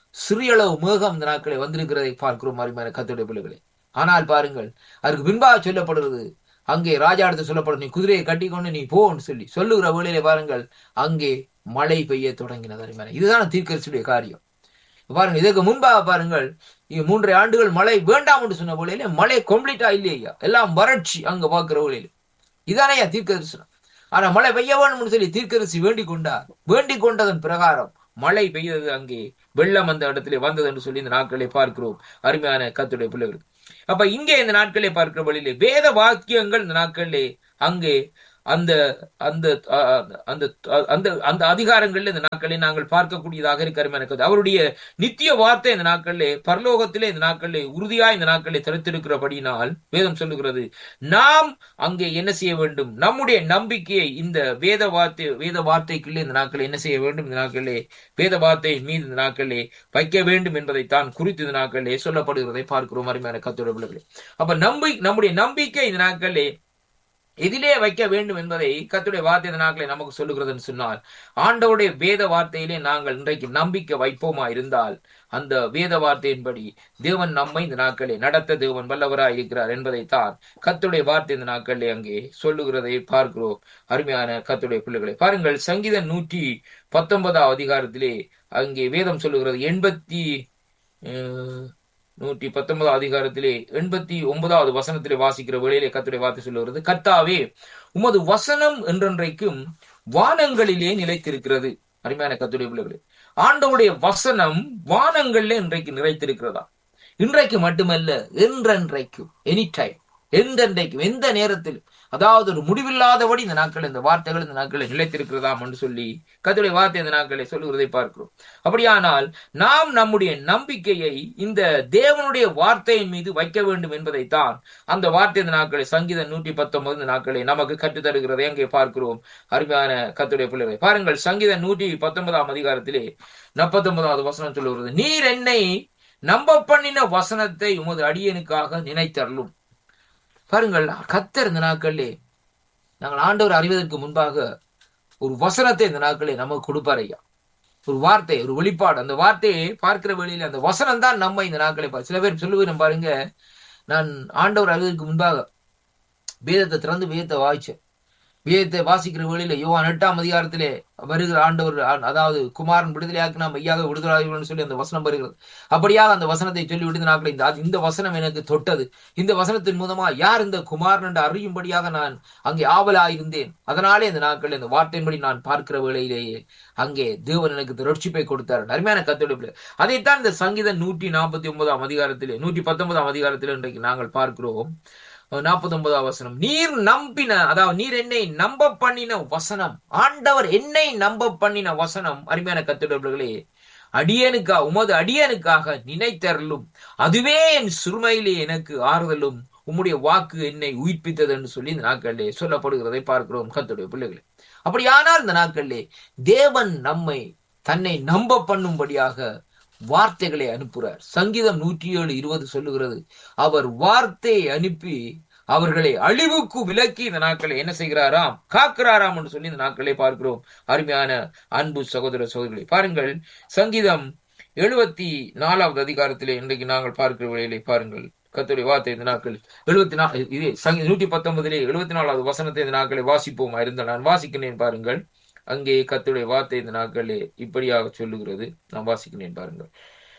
சிறியளவு மேகம் இந்த நாட்களை வந்திருக்கிறதை பார்க்கிறோம் அருமையான கத்துடைய பிள்ளைகளே ஆனால் பாருங்கள் அதற்கு பின்பாக சொல்லப்படுகிறது அங்கே ராஜா இடத்து சொல்லப்படும் நீ குதிரையை கட்டிக்கொண்டு நீ போன்னு சொல்லி சொல்லுகிற வேளையிலே பாருங்கள் அங்கே மழை பெய்ய தொடங்கினது அருமையான இதுதான் தீர்க்கரசுடைய காரியம் பாருங்க இதற்கு முன்பாக பாருங்கள் இ- மூன்றரை ஆண்டுகள் மழை வேண்டாம் என்று சொன்ன வேளையிலே மழை கம்ப்ளீட்டா இல்லையா எல்லாம் வறட்சி அங்க பார்க்கிற வேளையில இதானையா தீர்க்க தரிசனம் ஆனா மழை பெய்ய வேணும்னு சொல்லி தீர்க்கதரிசி வேண்டிக் கொண்டார் வேண்டிக் கொண்டதன் பிரகாரம் மழை பெய்தது அங்கே வெள்ளம் அந்த இடத்திலே வந்தது என்று சொல்லி இந்த நாட்களை பார்க்கிறோம் அருமையான கத்துடைய பிள்ளைகள் அப்ப இங்கே இந்த நாட்களை பார்க்கிற வழியிலே வேத வாக்கியங்கள் இந்த நாட்களிலே அங்கே அந்த அந்த அஹ், அந்த அந்த அந்த அதிகாரங்கள்ல இந்த நாட்களை நாங்கள் பார்க்கக்கூடியதாக இருக்க அருமையான கருத்து. அவருடைய நித்திய வார்த்தை இந்த நாட்களிலே பரலோகத்திலே இந்த நாட்களிலே உறுதியா இந்த நாட்களை தடுத்திருக்கிறபடியினால் வேதம் சொல்லுகிறது நாம் அங்கே என்ன செய்ய வேண்டும் நம்முடைய நம்பிக்கையை இந்த வேத வார்த்தை வேத வார்த்தைக்குள்ளே இந்த நாட்களை என்ன செய்ய வேண்டும் இந்த நாட்களிலே வேத வார்த்தை மீது இந்த நாட்களிலே வைக்க வேண்டும் என்பதைத்தான் குறித்து இந்த நாட்களிலே சொல்லப்படுகிறதை பார்க்கிறோம் அருமையான கத்தோட பிள்ளைகளே அப்ப நம்பி நம்முடைய நம்பிக்கை இந்த நாட்களிலே எதிலே வைக்க வேண்டும் என்பதை கர்த்தருடைய வார்த்தை இந்த நாட்களை நமக்கு சொல்லுகிறதுன்னு சொன்னால் ஆண்டவருடைய வேத வார்த்தையிலே நாங்கள் இன்றைக்கு நம்பிக்கை வைப்போமா இருந்தால் அந்த வேத வார்த்தையின்படி தேவன் நம்மை இந்த நாட்களே நடத்த தேவன் வல்லவராய் இருக்கிறார் என்பதைத்தான் கர்த்தருடைய வார்த்தை இந்த நாட்களிலே அங்கே சொல்லுகிறதை பார்க்கிறோம் அருமையான கர்த்தருடைய பிள்ளைகளை பாருங்கள் சங்கீதம் நூற்றி பத்தொன்பதாம் அதிகாரத்திலே அங்கே வேதம் சொல்லுகிறது எண்பத்தி அஹ், நூற்றி பத்தொன்பதாம் அதிகாரத்திலே எண்பத்தி ஒன்பதாவது வசனத்திலே வாசிக்கிற வேளையிலே கர்த்தருடைய வார்த்தை சொல்லுகிறது கர்த்தாவே உமது வசனம் என்றென்றைக்கும் வானங்களிலே நிலைத்திருக்கிறது அருமையான கர்த்தருடைய பிள்ளைகளே ஆண்டவருடைய வசனம் வானங்களிலே இன்றைக்கு நிறைத்திருக்கிறதா இன்றைக்கு மட்டுமல்ல என்றென்றைக்கும் எனி டைம் எந்தென்றைக்கும் எந்த நேரத்திலும் அதாவது ஒரு முடிவில்லாதபடி இந்த நாட்கள் இந்த வார்த்தைகள் இந்த நாட்களில் நிலைத்திருக்கிறதாம் என்று சொல்லி கர்த்தருடைய வார்த்தை இந்த நாட்களை சொல்லுகிறதை பார்க்கிறோம் அப்படியானால் நாம் நம்முடைய நம்பிக்கையை இந்த தேவனுடைய வார்த்தையின் மீது வைக்க வேண்டும் என்பதைத்தான் அந்த வார்த்தை இந்த நாட்களை சங்கீதம் நூற்றி பத்தொன்பது இந்த நாட்களை நமக்கு கற்றுத் தருகிறதை அங்கே பார்க்கிறோம் அருமையான கத்துடைய பிள்ளைகளை பாருங்கள் சங்கீதம் நூற்றி பத்தொன்பதாம் அதிகாரத்திலே நாற்பத்தொன்பதாவது வசனம் சொல்லுகிறது நீர் என்னை நம்ப பண்ணின வசனத்தை உமது அடியனுக்காக நினைத்தருளும் பாருங்கள் கத்தர் இந்த நாட்களிலே நாங்கள் ஆண்டவர் அறிவதற்கு முன்பாக ஒரு வசனத்தை இந்த நாட்களே நமக்கு கொடுப்பார் ஐயா ஒரு வார்த்தை ஒரு வெளிப்பாடு அந்த வார்த்தையை பார்க்கிற வழியில அந்த வசனம் தான் நம்ம இந்த நாட்களை பா- சில பேர் சொல்லுவேன் பாருங்க நான் ஆண்டவர் அறிவதற்கு முன்பாக வேதத்தை திறந்து வேதத்தை வாய்ச்சேன் வேதத்தை வாசிக்கிற வேளையில யோவான் எட்டாம் அதிகாரத்திலே வருகிற ஆண்டவர் ஆ- அதாவது குமாரன் விடுதலையாக்கு நாம் மெய்யாக விடுதலாக சொல்லி அந்த வசனம் வருகிறது அப்படியாக அந்த வசனத்தை சொல்லி விடுந்த நாட்கள் இந்த இந்த வசனம் எனக்கு தொட்டது இந்த வசனத்தின் மூலமா யார் இந்த குமாரன் என்று அறியும்படியாக நான் அங்கே ஆவலாயிருந்தேன் அதனாலே இந்த நாட்கள் இந்த வார்த்தையின்படி நான் பார்க்கிற வேளையிலேயே அங்கே தேவன் எனக்கு இந்த ரட்சிப்பை கொடுத்தார் அருமையான கத்தொழிப்பு அதைத்தான் இந்த சங்கீதம் நூற்றி நாற்பத்தி ஒன்பதாம் அதிகாரத்திலே நூற்றி பத்தொன்பதாம் அதிகாரத்திலே இன்றைக்கு நாங்கள் பார்க்கிறோம் நாற்பத்தி ஒன்பதாம் வசனம் நீர் நம்பின அதாவது நீர் என்னை நம்ப பண்ணின வசனம் ஆண்டவர் என்னை நம்ப பண்ணின வசனம் அருமையான கத்துடர்களே அடியனுக்கா உமது அடியனுக்காக நினைத்தருளும் அதுவே என் சுருமையிலே எனக்கு ஆறுதலும் உம்முடைய வாக்கு என்னை உயிர்ப்பித்தது என்று சொல்லி இந்த நாட்களிலே சொல்லப்படுகிறதை பார்க்கிறோம் கத்துடைய பிள்ளைகளே அப்படியானால் இந்த நாட்களிலே தேவன் நம்மை தன்னை நம்ப பண்ணும்படியாக வார்த்தைகளை அனுப்புகிறார் சங்கீதம் நூற்றி ஏழு இருபது சொல்லுகிறது அவர் வார்த்தையை அனுப்பி அவர்களை அழிவுக்கு விலக்கி இந்த நாட்களை என்ன செய்கிறாராம் காக்கிறாராம் என்று சொல்லி இந்த நாட்களை பார்க்கிறோம் அருமையான அன்பு சகோதர சகோதரிகளை பாருங்கள் சங்கீதம் எழுபத்தி நாலாவது அதிகாரத்திலே இன்றைக்கு நாங்கள் பார்க்கிற வேளையிலே பாருங்கள் கத்துடைய வார்த்தை இந்த நாட்கள் எழுபத்தி நாலு இதே சங்கி நூற்றி பத்தொன்பதிலே எழுபத்தி நாலாவது வசனத்தை இந்த நாட்களை வாசிப்போம் இருந்த நான் வாசிக்கிறேன் பாருங்கள் அங்கே கத்துடைய வார்த்தை இந்த நாட்களே இப்படியாக சொல்லுகிறது நான் வாசிக்கிறேன் பாருங்கள்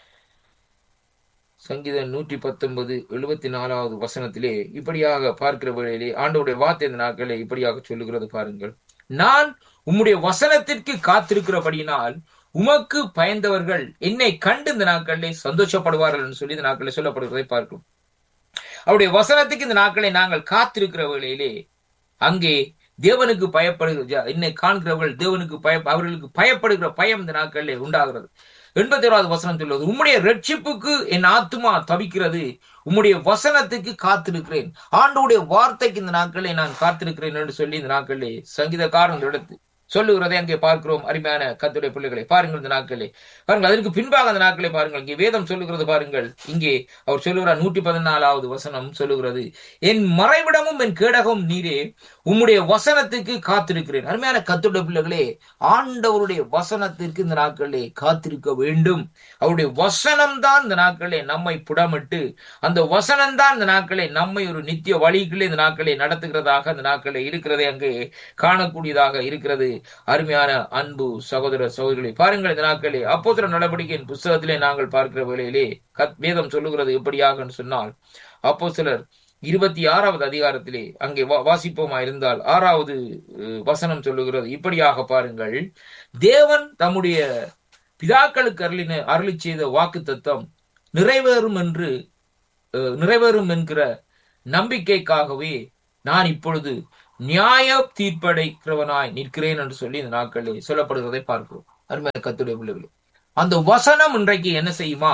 சங்கீதம் நூற்றி பத்தொன்பது எழுபத்தி நாலாவது வசனத்திலே இப்படியாக பார்க்கிற வேளையிலே ஆண்டவருடைய வார்த்தை இந்த நாட்களே இப்படியாக சொல்லுகிறது பாருங்கள் நான் உம்முடைய வசனத்திற்கு காத்திருக்கிறபடியினால் உமக்கு பயந்தவர்கள் என்னை கண்டு இந்த நாட்களிலே சந்தோஷப்படுவார்கள் என்று சொல்லி இந்த நாட்களில் சொல்லப்படுவதை பார்க்கிறோம் அவருடைய வசனத்துக்கு இந்த நாட்களை நாங்கள் காத்திருக்கிற வேளையிலே அங்கே தேவனுக்கு பயப்படுகிற என்னை காண்கிறவர்கள் தேவனுக்கு பய அவர்களுக்கு பயப்படுகிற பயம் இந்த நாட்களிலே உண்டாகிறது எண்பத்தி ஓராவது வசனம் சொல்வது உம்முடைய ரட்சிப்புக்கு என் ஆத்துமா தவிக்கிறது உம்முடைய வசனத்துக்கு காத்திருக்கிறேன் ஆண்டோடைய வார்த்தைக்கு இந்த நாட்களை நான் காத்திருக்கிறேன் என்று சொல்லி இந்த நாட்களிலே சங்கீதக்காரன் எடுத்து சொல்லுகிறதை அங்கே பார்க்கிறோம் அருமையான கத்துடைய பிள்ளைகளை பாருங்கள் இந்த நாட்களே பாருங்கள் அதற்கு பின்பாக அந்த நாட்களை பாருங்கள் இங்கே வேதம் சொல்லுகிறது பாருங்கள் இங்கே அவர் சொல்லுகிறார் நூற்றி பதினாலாவது வசனம் சொல்லுகிறது என் மறைவிடமும் என் கேடகம் நீரே உம்முடைய வசனத்துக்கு காத்திருக்கிறேன் அருமையான கத்துடைய பிள்ளைகளே ஆண்டவருடைய வசனத்திற்கு இந்த நாட்களே காத்திருக்க வேண்டும் அவருடைய வசனம் தான் இந்த நாட்களே நம்மை புடமிட்டு அந்த வசனம் தான் இந்த நாட்களே நம்மை ஒரு நித்திய வழிகளே இந்த நாட்களை நடத்துகிறதாக இந்த நாட்களே இருக்கிறதை அங்கே காணக்கூடியதாக இருக்கிறது அருமையான அன்பு சகோதர சகோதரிகளை பாருங்கள் இந்த நாட்களே அப்போதர நடவடிக்கையின் புஸ்தகத்திலே நாங்கள் பார்க்கிற வேளையிலே கத் வேதம் சொல்லுகிறது எப்படியாக சொன்னால் அப்போ சிலர் இருபத்தி ஆறாவது அதிகாரத்திலே அங்கே வாசிப்போமா இருந்தால் ஆறாவது வசனம் சொல்லுகிறது இப்படியாக பாருங்கள் தேவன் தம்முடைய பிதாக்களுக்கு அருளின அருளி செய்த வாக்கு தத்துவம் நிறைவேறும் என்று நிறைவேறும் என்கிற நம்பிக்கைக்காகவே நான் இப்பொழுது நியாய தீர்ப்படைக்கிறவனாய் நிற்கிறேன் என்று சொல்லி இந்த நாட்களில் சொல்லப்படுகிறதை பார்க்கிறோம் அருமையான கத்துடைய பிள்ளைகளே அந்த வசனம் இன்றைக்கு என்ன செய்யுமா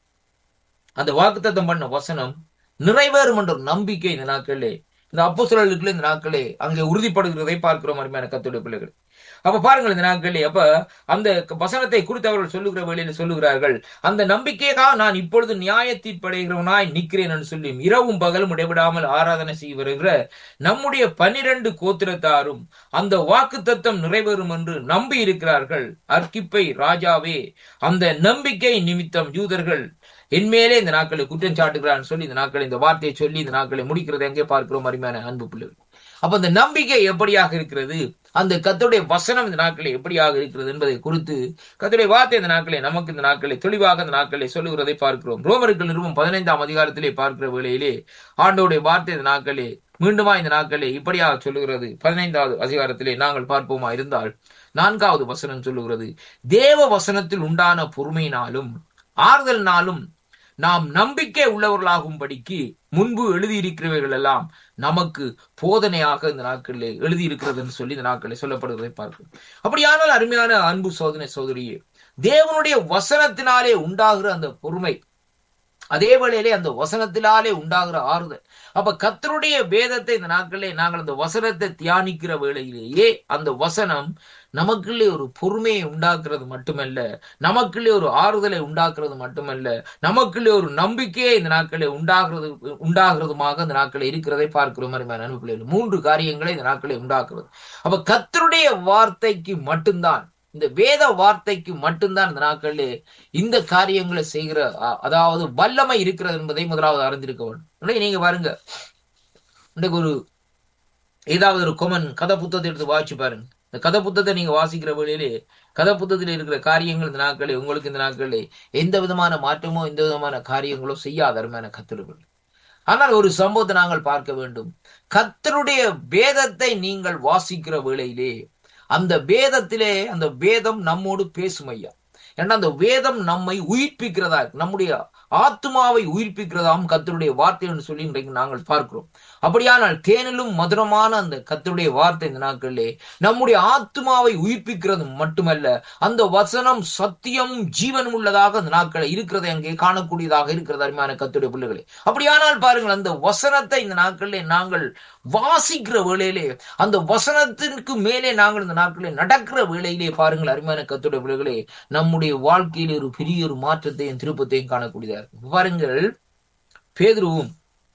அந்த வாக்குத்தத்தம் பண்ண வசனம் நிறைவேறும் என்ற நம்பிக்கை இந்த நாட்களே இந்த அப்போ இந்த நாட்களே அங்கே உறுதிப்படுகிறதை பார்க்கிறோம் அருமையான கத்துடைய பிள்ளைகள் அப்ப பாருங்கள் இந்த நாட்களே அப்ப அந்த வசனத்தை குறித்து அவர்கள் சொல்லுகிற வேளையில சொல்லுகிறார்கள் அந்த நம்பிக்கைக்காக நான் இப்பொழுது நியாய தீர்ப்படைகிறவனாய் நிற்கிறேன் என்று சொல்லி இரவும் பகலும் இடைவிடாமல் ஆராதனை செய்ய வருகிற நம்முடைய பனிரெண்டு கோத்திரத்தாரும் அந்த வாக்கு தத்தம் நிறைவேறும் என்று நம்பி இருக்கிறார்கள் அர்க்கிப்பை ராஜாவே அந்த நம்பிக்கை நிமித்தம் யூதர்கள் என்மேலே இந்த நாட்களை குற்றம் சாட்டுகிறான்னு சொல்லி இந்த நாட்களை இந்த வார்த்தையை சொல்லி இந்த நாட்களை முடிக்கிறது எங்கே பார்க்கிறோம் அருமையான அன்பு பிள்ளைகள் அப்ப அந்த நம்பிக்கை எப்படியாக இருக்கிறது அந்த கத்துடைய வசனம் இந்த நாட்களை எப்படியாக இருக்கிறது என்பதை குறித்து கத்துடைய வார்த்தை இந்த நாட்களை நமக்கு இந்த நாட்களை தெளிவாக இந்த நாட்களை சொல்லுகிறதை பார்க்கிறோம் ரோமர்கள் நிறுவனம் பதினைந்தாம் அதிகாரத்திலே பார்க்கிற வேளையிலே ஆண்டோடைய வார்த்தை இந்த நாட்களே மீண்டுமா இந்த நாட்களே இப்படியாக சொல்லுகிறது பதினைந்தாவது அதிகாரத்திலே நாங்கள் பார்ப்போமா இருந்தால் நான்காவது வசனம் சொல்லுகிறது தேவ வசனத்தில் உண்டான பொறுமையினாலும் ஆறுதல்னாலும் நாம் நம்பிக்கை உள்ளவர்களாகும்படிக்கு முன்பு எழுதியிருக்கிறவைகள் எல்லாம் நமக்கு போதனையாக இந்த நாட்களில் எழுதியிருக்கிறது என்று சொல்லி இந்த நாட்களில் சொல்லப்படுவதை பார்க்கிறோம் அப்படியானால் அருமையான அன்பு சோதனை சோதரியே தேவனுடைய வசனத்தினாலே உண்டாகிற அந்த பொறுமை அதே வேளையிலே அந்த வசனத்தினாலே உண்டாகிற ஆறுதல் அப்ப கத்தருடைய வேதத்தை இந்த நாட்களிலே நாங்கள் அந்த வசனத்தை தியானிக்கிற வேளையிலேயே அந்த வசனம் நமக்குள்ளே ஒரு பொறுமையை உண்டாக்குறது மட்டுமல்ல நமக்குள்ளே ஒரு ஆறுதலை உண்டாக்குறது மட்டுமல்ல நமக்குள்ளே ஒரு நம்பிக்கையை இந்த நாட்களே உண்டாகிறது உண்டாகிறதுமாக இந்த நாட்களை இருக்கிறதை பார்க்கிறோம் மாதிரி அனுப்பிள்ளைகள் மூன்று காரியங்களை இந்த நாட்களை உண்டாக்குறது அப்ப கத்தருடைய வார்த்தைக்கு மட்டும்தான் இந்த வேத வார்த்தைக்கு மட்டும்தான் இந்த நாட்களிலே இந்த காரியங்களை செய்கிற அதாவது வல்லமை இருக்கிறது என்பதை முதலாவது அறிந்திருக்க வேண்டும் நீங்க பாருங்க இன்றைக்கு ஒரு ஏதாவது ஒரு கொமன் கதை புத்தகத்தை எடுத்து வாசிச்சு பாருங்க இந்த கதை புத்தகத்தை நீங்க வாசிக்கிற வேளையிலே கதை புத்தகத்தில் இருக்கிற காரியங்கள் இந்த நாட்களே உங்களுக்கு இந்த நாட்களே எந்த விதமான மாற்றமோ எந்த விதமான காரியங்களோ செய்யாத அருமையான கத்தர்கள் ஆனால் ஒரு சம்பவத்தை நாங்கள் பார்க்க வேண்டும் கத்தருடைய வேதத்தை நீங்கள் வாசிக்கிற வேளையிலே அந்த வேதத்திலே அந்த வேதம் நம்மோடு பேசும் ஐயா ஏன்னா அந்த வேதம் நம்மை உயிர்ப்பிக்கிறதா நம்முடைய ஆத்மாவை உயிர்ப்பிக்கிறதாம் கத்தருடைய வார்த்தை என்று சொல்லி இன்றைக்கு நாங்கள் பார்க்கிறோம் அப்படியானால் தேனிலும் மதுரமான அந்த கத்தருடைய வார்த்தை இந்த நாட்களிலே நம்முடைய ஆத்மாவை உயிர்ப்பிக்கிறது மட்டுமல்ல அந்த வசனம் சத்தியம் ஜீவனும் உள்ளதாக அந்த நாட்களை இருக்கிறதை அங்கே காணக்கூடியதாக இருக்கிறது அருமையான கத்துடைய பிள்ளைகளே அப்படியானால் பாருங்கள் அந்த வசனத்தை இந்த நாட்களிலே நாங்கள் வாசிக்கிற வேளையிலே அந்த வசனத்திற்கு மேலே நாங்கள் இந்த நாட்களில் நடக்கிற வேளையிலே பாருங்கள் அருமையான கத்துடைய பிள்ளைகளே நம்முடைய வாழ்க்கையில் ஒரு பெரிய ஒரு மாற்றத்தையும் திருப்பத்தையும் காணக்கூடியதா இருக்கு பாருங்கள் பேதுருவும்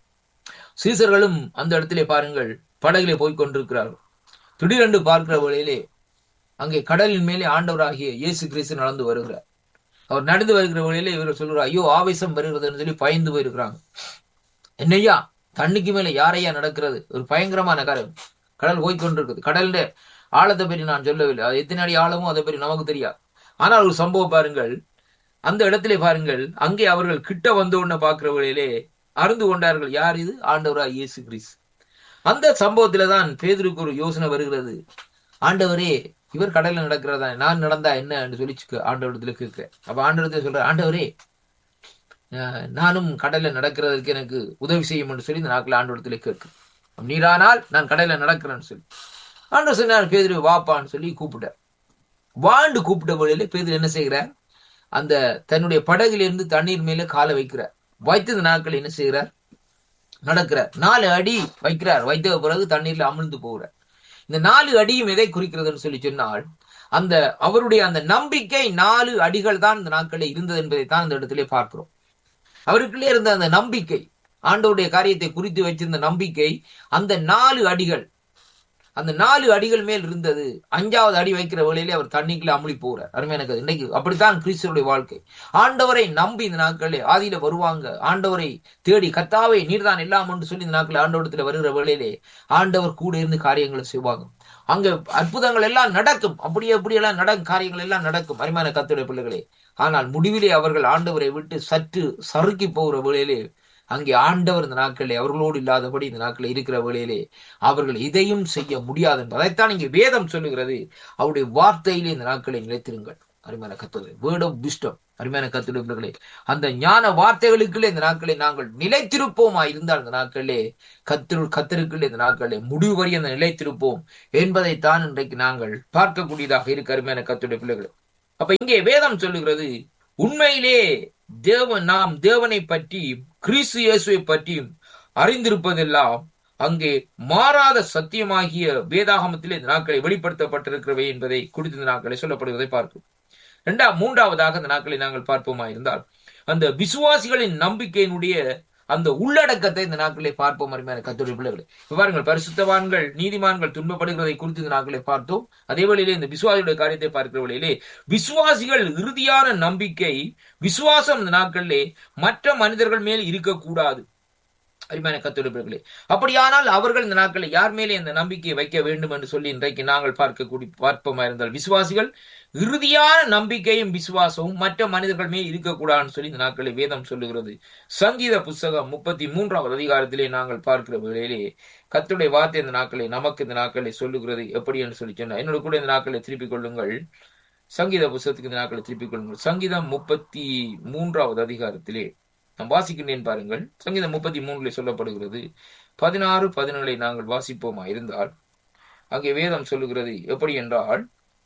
சீசர்களும் அந்த இடத்திலே பாருங்கள் படகிலே போய் கொண்டிருக்கிறார்கள் திடீரென்று பார்க்கிற வேளையிலே அங்கே கடலின் மேலே ஆண்டவராகிய இயேசு கிறிஸ்து நடந்து வருகிறார் அவர் நடந்து வருகிற வழியில இவர் சொல்றார் ஐயோ ஆவேசம் வருகிறதுன்னு சொல்லி பயந்து போயிருக்கிறாங்க என்னையா தண்ணிக்கு மேல யாரையா நடக்கிறது ஒரு பயங்கரமான காரியம் கடல் போய்கொண்டிருக்குது கடல்ல ஆழத்தை பற்றி நான் சொல்லவில்லை அது எத்தனை அடி ஆழமோ அதை பற்றி நமக்கு தெரியாது ஆனால் ஒரு சம்பவம் பாருங்கள் அந்த இடத்திலே பாருங்கள் அங்கே அவர்கள் கிட்ட வந்த உடனே பார்க்கிற வழியிலே அருந்து கொண்டார்கள் யார் இது ஆண்டவரா இயேசு கிறிஸ் அந்த சம்பவத்துல தான் பேதருக்கு ஒரு யோசனை வருகிறது ஆண்டவரே இவர் கடல்ல நடக்கிறதா நான் நடந்தா என்ன என்று சொல்லி ஆண்டவரத்துல கேட்கிறேன் அப்ப ஆண்டவரத்தை சொல்ற ஆண்டவரே நானும் கடல்ல நடக்கிறதுக்கு எனக்கு உதவி செய்யும் என்று சொல்லி இந்த நாட்கள் ஆண்டவரத்துல கேட்கு நீரானால் நான் கடல்ல நடக்கிறேன்னு சொல்லி ஆண்டவர் சொன்னார் பேதிரு வாப்பான்னு சொல்லி கூப்பிட்டார் வாண்டு கூப்பிட்ட வழியில பேதிரு என்ன செய்கிறார் அந்த தன்னுடைய படகிலிருந்து தண்ணீர் மேல காலை வைக்கிறார் வைத்தது நாட்கள் என்ன செய்கிறார் நடக்கிறார் நாலு அடி வைக்கிறார் வைத்த பிறகு தண்ணீர்ல அமிழ்ந்து போகிறார் இந்த நாலு அடியும் எதை குறிக்கிறதுன்னு சொல்லி சொன்னால் அந்த அவருடைய அந்த நம்பிக்கை நாலு அடிகள் தான் இந்த நாட்களில் இருந்தது என்பதை தான் இந்த இடத்திலே பார்க்கிறோம் அவருக்குள்ளே இருந்த அந்த நம்பிக்கை ஆண்டவருடைய காரியத்தை குறித்து வச்சிருந்த நம்பிக்கை அந்த நாலு அடிகள் அந்த நாலு அடிகள் மேல் இருந்தது அஞ்சாவது அடி வைக்கிற வேளையிலே அவர் தண்ணிக்குள்ள அமுளி போறார் அருமையான கதை. இன்னைக்கு அப்படித்தான் கிறிஸ்துவனுடைய வாழ்க்கை ஆண்டவரை நம்பி இந்த நாட்களே ஆதியில வருவாங்க ஆண்டவரை தேடி கத்தாவை நீர்தான் எல்லாம் என்று சொல்லி இந்த நாட்கள் ஆண்டவரத்துல வருகிற வேளையிலே ஆண்டவர் கூட இருந்து காரியங்களை செய்வாங்க அங்க அற்புதங்கள் எல்லாம் நடக்கும் அப்படியே அப்படியெல்லாம் நடக்கும் காரியங்கள் எல்லாம் நடக்கும் அருமையான கத்துடைய பிள்ளைகளே ஆனால் முடிவிலே அவர்கள் ஆண்டவரை விட்டு சற்று சறுக்கி போகிற வேளையிலே அங்கே ஆண்டவர் இந்த நாட்களிலே அவர்களோடு இல்லாதபடி இந்த நாட்களில் இருக்கிற வேளையிலே அவர்கள் இதையும் செய்ய முடியாது என்று அதைத்தான் இங்கே வேதம் சொல்லுகிறது அவருடைய வார்த்தையிலே இந்த நாட்களை நிலைத்திருங்கள் அருமையான கத்துடைய வேர்ட் ஆஃப் விஸ்டம் அருமையான கத்துடைய பிள்ளைகளே அந்த ஞான வார்த்தைகளுக்குள்ளே இந்த நாட்களை நாங்கள் நிலைத்திருப்போமா இருந்தால் இந்த நாட்களிலே கத்திரு கத்தருக்குள்ளே இந்த நாட்களிலே முடிவு வரை அந்த நிலைத்திருப்போம் என்பதைத்தான் இன்றைக்கு நாங்கள் பார்க்கக்கூடியதாக இருக்கு அருமையான கத்துடைய பிள்ளைகளே அப்ப இங்கே வேதம் சொல்லுகிறது உண்மையிலே தேவன் நாம் தேவனை பற்றி கிறிஸ்து இயேசுவை பற்றியும் அறிந்திருப்பதெல்லாம் அங்கே மாறாத சத்தியமாகிய வேதாகமத்திலே இந்த நாட்களை வெளிப்படுத்தப்பட்டிருக்கிறவை என்பதை குறித்து இந்த நாட்களை சொல்லப்படுவதை பார்க்கும் இரண்டாம் மூன்றாவதாக இந்த நாட்களை நாங்கள் பார்ப்போமா இருந்தால் அந்த விசுவாசிகளின் நம்பிக்கையினுடைய அந்த உள்ளடக்கத்தை இந்த நாட்களை பார்ப்போம் அருமையான கத்தோடைய பிள்ளைகளை இப்ப பாருங்கள் பரிசுத்தவான்கள் நீதிமான்கள் துன்பப்படுகிறதை குறித்து இந்த நாட்களை பார்த்தோம் அதே வேளையிலே இந்த விசுவாசிகளுடைய காரியத்தை பார்க்கிற வேளையிலே விசுவாசிகள் இறுதியான நம்பிக்கை விசுவாசம் இந்த நாட்களிலே மற்ற மனிதர்கள் மேல் இருக்கக்கூடாது அருமையான கத்தோடைய பிள்ளைகளே அப்படியானால் அவர்கள் இந்த நாட்களில் யார் மேலே இந்த நம்பிக்கையை வைக்க வேண்டும் என்று சொல்லி இன்றைக்கு நாங்கள் பார்க்கக்கூடிய பார்ப்போமா இருந்தால் விசுவாசிகள் இறுதியான நம்பிக்கையும் விசுவாசமும் மற்ற மனிதர்கள் மேல் இருக்கக்கூடாதுன்னு சொல்லி இந்த நாட்களை வேதம் சொல்லுகிறது சங்கீத புஸ்தகம் முப்பத்தி மூன்றாவது அதிகாரத்திலே நாங்கள் பார்க்கிற வேளையிலே கத்துடைய வார்த்தை இந்த நாட்களை நமக்கு இந்த நாட்களை சொல்லுகிறது எப்படி என்று சொல்லி சொன்னா என்னோட கூட இந்த நாட்களை திருப்பிக் கொள்ளுங்கள் சங்கீத புஸ்தகத்துக்கு இந்த நாட்களை திருப்பிக் கொள்ளுங்கள் சங்கீதம் முப்பத்தி மூன்றாவது அதிகாரத்திலே நான் வாசிக்கின்றேன் பாருங்கள் சங்கீதம் முப்பத்தி மூணுல சொல்லப்படுகிறது பதினாறு பதினேழை நாங்கள் வாசிப்போமா இருந்தால் அங்கே வேதம் சொல்லுகிறது எப்படி என்றால்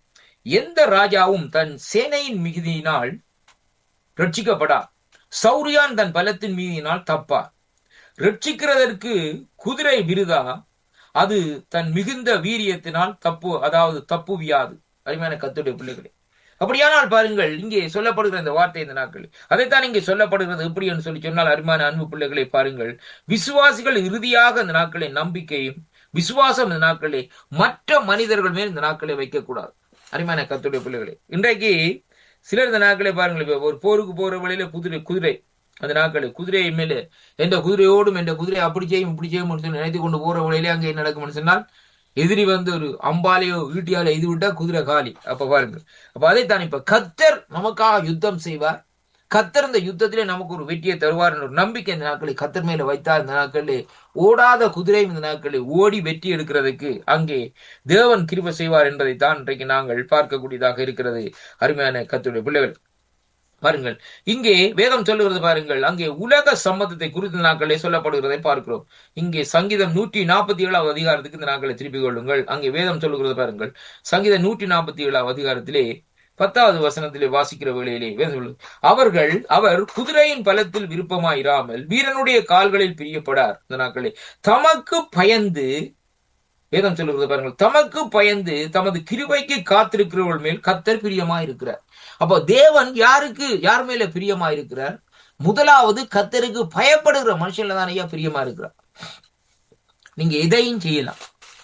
எந்த ராஜாவும் தன் சேனையின் மிகுதியினால் ரட்சிக்கப்படார் சௌரியான் தன் பலத்தின் மீதியினால் தப்பார் ரட்சிக்கிறதற்கு குதிரை விருதா அது தன் மிகுந்த வீரியத்தினால் தப்பு அதாவது தப்புவியாது அருமையான கத்துடைய பிள்ளைகளே அப்படியானால் பாருங்கள் இங்கே சொல்லப்படுகிற இந்த வார்த்தை இந்த நாட்கள் அதைத்தான் இங்கே சொல்லப்படுகிறது எப்படி என்று சொல்லி சொன்னால் அருமையான அன்பு பிள்ளைகளை பாருங்கள் விசுவாசிகள் இறுதியாக இந்த நாட்களை நம்பிக்கையும் விசுவாசம் இந்த நாட்களே மற்ற மனிதர்கள் மேல் இந்த நாட்களை வைக்கக்கூடாது அருமையான கத்துடைய பிள்ளைகளே இன்றைக்கு சிலர் இந்த நாட்களை பாருங்கள் இப்ப ஒரு போருக்கு போற வழியில குதிரை குதிரை அந்த நாட்கள் குதிரை மேலே எந்த குதிரையோடும் எந்த குதிரை அப்படி செய்யும் இப்படி செய்யும் சொல்லி நினைத்து கொண்டு போற வழியிலே அங்கே என்ன நடக்கும்னு சொன்னால் எதிரி வந்து ஒரு அம்பாலையோ ஈட்டியால இது விட்டா குதிரை காலி அப்ப பாருங்க அப்ப அதைத்தான் இப்ப கத்தர் நமக்காக யுத்தம் செய்வார் கத்தர் இந்த யுத்தத்திலே நமக்கு ஒரு வெற்றியை தருவார் என்ற ஒரு நம்பிக்கை இந்த நாட்களில் கத்தர் மேல வைத்தார் இந்த நாட்களிலே ஓடாத குதிரை இந்த நாட்களில் ஓடி வெற்றி எடுக்கிறதுக்கு அங்கே தேவன் கிருப செய்வார் என்பதை தான் இன்றைக்கு நாங்கள் பார்க்கக்கூடியதாக இருக்கிறது அருமையான கத்துடைய பிள்ளைகள் பாருங்கள் இங்கே வேதம் சொல்லுகிறது பாருங்கள் அங்கே உலக சம்மதத்தை குறித்த நாட்களே சொல்லப்படுகிறதை பார்க்கிறோம் இங்கே சங்கீதம் நூற்றி நாற்பத்தி ஏழாவது அதிகாரத்துக்கு இந்த நாட்களை திருப்பிக் கொள்ளுங்கள் அங்கே வேதம் சொல்லுகிறது பாருங்கள் சங்கீதம் நூற்றி நாற்பத்தி ஏழாவது அதிகாரத்திலே பத்தாவது வசனத்திலே வாசிக்கிற வேளையிலே வேதம் சொல்லுது அவர்கள் அவர் குதிரையின் பலத்தில் விருப்பமாயிராமல் வீரனுடைய கால்களில் பிரியப்படார் இந்த நாட்களே தமக்கு பயந்து வேதம் சொல்லுகிறது பாருங்கள் தமக்கு பயந்து தமது கிருபைக்கு காத்திருக்கிறவர்கள் மேல் கத்தர் பிரியமா இருக்கிறார் அப்போ தேவன் யாருக்கு யார் மேல பிரியமா இருக்கிறார் முதலாவது கத்தருக்கு பயப்படுகிற மனுஷன்ல தான் ஐயா பிரியமா இருக்கிறார் நீங்க எதையும் செய்யலாம்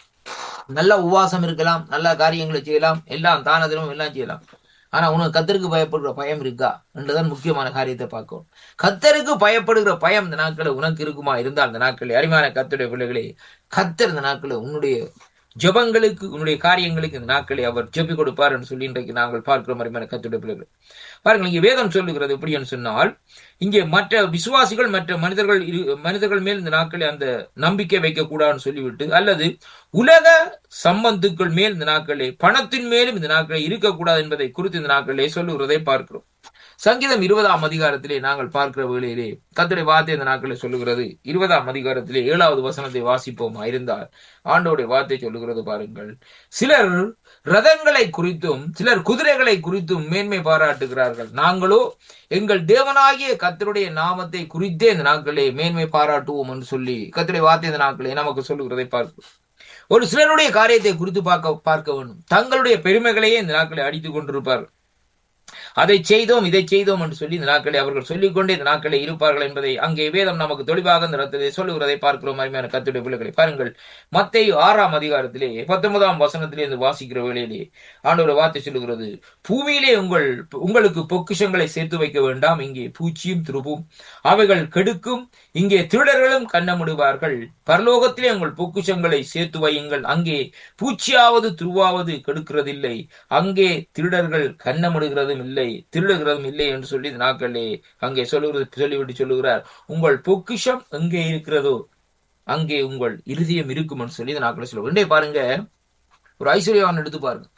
நல்ல உபவாசம் இருக்கலாம் நல்ல காரியங்களை செய்யலாம் எல்லாம் தானதிலும் எல்லாம் செய்யலாம் ஆனா உனக்கு கத்தருக்கு பயப்படுகிற பயம் இருக்கா என்றுதான் முக்கியமான காரியத்தை பார்க்கும் கத்தருக்கு பயப்படுகிற பயம் இந்த நாட்களில் உனக்கு இருக்குமா இருந்தால் இந்த நாட்களில் அருமையான கத்தருடைய பிள்ளைகளே கத்தர் இந்த நாட்களில் உன்னுடைய ஜபங்களுக்கு உன்னுடைய காரியங்களுக்கு இந்த நாட்களை அவர் ஜெபி கொடுப்பார் என்று சொல்லி இன்றைக்கு நாங்கள் பார்க்கிறோம் அருமையான கத்துடைய பிள்ளைகள் பாருங்கள் இங்கே வேதம் சொல்லுகிறது எப்படி என்று சொன்னால் இங்கே மற்ற விசுவாசிகள் மற்ற மனிதர்கள் மனிதர்கள் மேல் இந்த நாட்களில் அந்த நம்பிக்கை வைக்கக்கூடாதுன்னு சொல்லிவிட்டு அல்லது உலக சம்பந்துக்கள் மேல் இந்த நாட்களே பணத்தின் மேலும் இந்த நாட்களே இருக்கக்கூடாது என்பதை குறித்து இந்த நாட்களே சொல்லுகிறதை பார்க்கிறோம் சங்கீதம் இருபதாம் அதிகாரத்திலே நாங்கள் பார்க்கிற வேளையிலே கத்துடைய வார்த்தை இந்த நாட்களில் சொல்லுகிறது இருபதாம் அதிகாரத்திலே ஏழாவது வசனத்தை வாசிப்போமா இருந்தால் ஆண்டோடைய வார்த்தை சொல்லுகிறது பாருங்கள் சிலர் ரதங்களை குறித்தும் சிலர் குதிரைகளை குறித்தும் மேன்மை பாராட்டுகிறார்கள் நாங்களோ எங்கள் தேவனாகிய கத்தருடைய நாமத்தை குறித்தே இந்த நாட்களே மேன்மை பாராட்டுவோம் என்று சொல்லி கத்தருடைய வார்த்தை இந்த நாட்களே நமக்கு சொல்லுகிறதை பார்க்கிறோம் ஒரு சிலருடைய காரியத்தை குறித்து பார்க்க பார்க்க வேண்டும் தங்களுடைய பெருமைகளையே இந்த நாட்களை அடித்துக் கொண்டிருப்பார்கள் அதை செய்தோம் இதை செய்தோம் என்று சொல்லி இந்த நாட்களை அவர்கள் சொல்லிக்கொண்டே இந்த நாட்களை இருப்பார்கள் என்பதை அங்கே வேதம் நமக்கு தெளிவாக இந்த இடத்திலே சொல்லுகிறதை பார்க்கிறோம் அருமையான கத்துடைய பிள்ளைகளை பாருங்கள் மத்தேயு ஆறாம் அதிகாரத்திலே பத்தொன்பதாம் வசனத்திலே இருந்து வாசிக்கிற வேளையிலே ஆண்டவர் வார்த்தை சொல்லுகிறது பூமியிலே உங்கள் உங்களுக்கு பொக்கிஷங்களை சேர்த்து வைக்க வேண்டாம் இங்கே பூச்சியும் திருப்பும் அவைகள் கெடுக்கும் இங்கே திருடர்களும் கண்ணமிடுவார்கள் பரலோகத்திலே உங்கள் பொக்கிஷங்களை சேர்த்து வையுங்கள் அங்கே பூச்சியாவது துருவாவது கெடுக்கிறதில்லை அங்கே திருடர்கள் கண்ணமிடுகிறதும் இல்லை திருடுகிறதும் இல்லை என்று சொல்லி இந்த நாட்களே அங்கே சொல்லுகிறது சொல்லிவிட்டு சொல்லுகிறார் உங்கள் பொக்கிஷம் எங்கே இருக்கிறதோ அங்கே உங்கள் இருதயம் இருக்கும் என்று சொல்லி இந்த நாட்களை சொல்லுவோம் இன்றைய பாருங்க ஒரு ஐஸ்வர்யவான் எடுத்து பாருங்க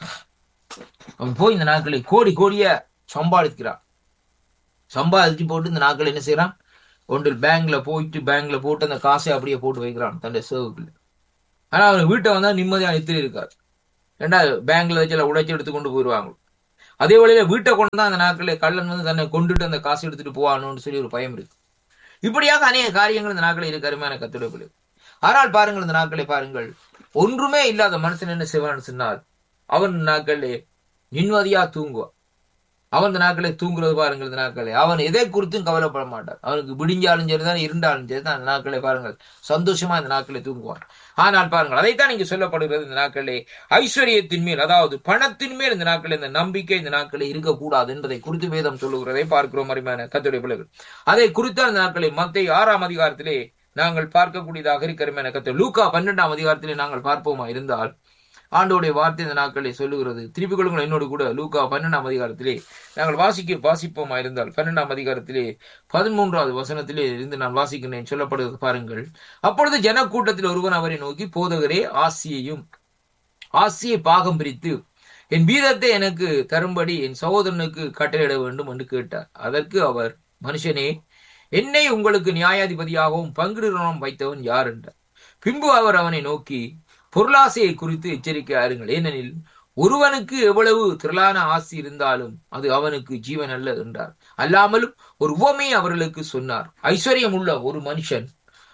அவன் போய் இந்த நாட்களை கோடி கோடிய சம்பாதிக்கிறான் சம்பாதிச்சு போட்டு இந்த நாட்கள் என்ன செய்யறான் ஒன்றில் பேங்க்ல போயிட்டு பேங்க்ல போட்டு அந்த காசை அப்படியே போட்டு வைக்கிறான் தன்னுடைய சேவுக்குள்ள ஆனா அவன் வீட்டை வந்தா நிம்மதியா நித்திரி இருக்காரு ரெண்டாவது பேங்க்ல வச்சு உடைச்சு எடுத்து கொண்டு போயிடுவாங்க அதே வழியில வீட்டை கொண்டு தான் அந்த நாட்களில் கள்ளன் வந்து தன்னை கொண்டுட்டு அந்த காசு எடுத்துட்டு போவானோன்னு சொல்லி ஒரு பயம் இருக்கு இப்படியாக அநேக காரியங்கள் இந்த நாட்களில் இருக்கு அருமையான கத்துடைப்பில் ஆனால் பாருங்கள் இந்த நாட்களை பாருங்கள் ஒன்றுமே இல்லாத மனுஷன் என்ன செய்வான்னு சொன்னால் அவன் நாட்களே நிம்மதியா தூங்குவான் அவன் இந்த நாட்களை தூங்குறது பாருங்கள் இந்த நாட்களை அவன் எதை குறித்தும் கவலைப்பட மாட்டான் அவனுக்கு விடிஞ்சாலும் சரிதான் இருந்தாலும் சரிதான் அந்த நாட்களை பாருங்கள் சந்தோஷமா இந்த நாட்களை தூங்குவான் ஆனால் பாருங்கள் அதைத்தான் இங்க சொல்லப்படுகிறது இந்த நாட்களே ஐஸ்வர்யத்தின் மேல் அதாவது பணத்தின் மேல் இந்த நாட்களில் இந்த நம்பிக்கை இந்த நாட்களில் இருக்கக்கூடாது என்பதை குறித்து வேதம் சொல்லுகிறதை பார்க்கிறோம் அருமையான கத்துடைய பிள்ளைகள் அதை குறித்த அந்த நாட்களை மத்திய ஆறாம் அதிகாரத்திலே நாங்கள் பார்க்கக்கூடியதாக இருக்கிற கத்து லூக்கா பன்னெண்டாம் அதிகாரத்திலே நாங்கள் பார்ப்போமா இருந்தால் ஆண்டோடைய வார்த்தை இந்த நாட்களை சொல்லுகிறது திருப்பிக் கொள்ளுங்கள் என்னோடு கூட லூக்கா பன்னெண்டாம் அதிகாரத்திலே நாங்கள் வாசிக்க வாசிப்போமா இருந்தால் பன்னெண்டாம் அதிகாரத்திலே பதிமூன்றாவது வசனத்திலே இருந்து நான் வாசிக்கிறேன் சொல்லப்படுவது பாருங்கள் அப்பொழுது ஜனக்கூட்டத்தில் ஒருவன் அவரை நோக்கி போதகரே ஆசியையும் ஆசியை பாகம் பிரித்து என் வீதத்தை எனக்கு தரும்படி என் சகோதரனுக்கு கட்டளையிட வேண்டும் என்று கேட்டார் அதற்கு அவர் மனுஷனே என்னை உங்களுக்கு நியாயாதிபதியாகவும் பங்கிடுறனம் வைத்தவன் யார் என்றார் பின்பு அவர் அவனை நோக்கி பொருளாசையை குறித்து எச்சரிக்கை ஆறுங்கள் ஏனெனில் ஒருவனுக்கு எவ்வளவு திரளான ஆசி இருந்தாலும் அது அவனுக்கு ஜீவன் அல்ல என்றார் அல்லாமலும் ஒரு உவமையை அவர்களுக்கு சொன்னார் ஐஸ்வர்யம் உள்ள ஒரு மனுஷன்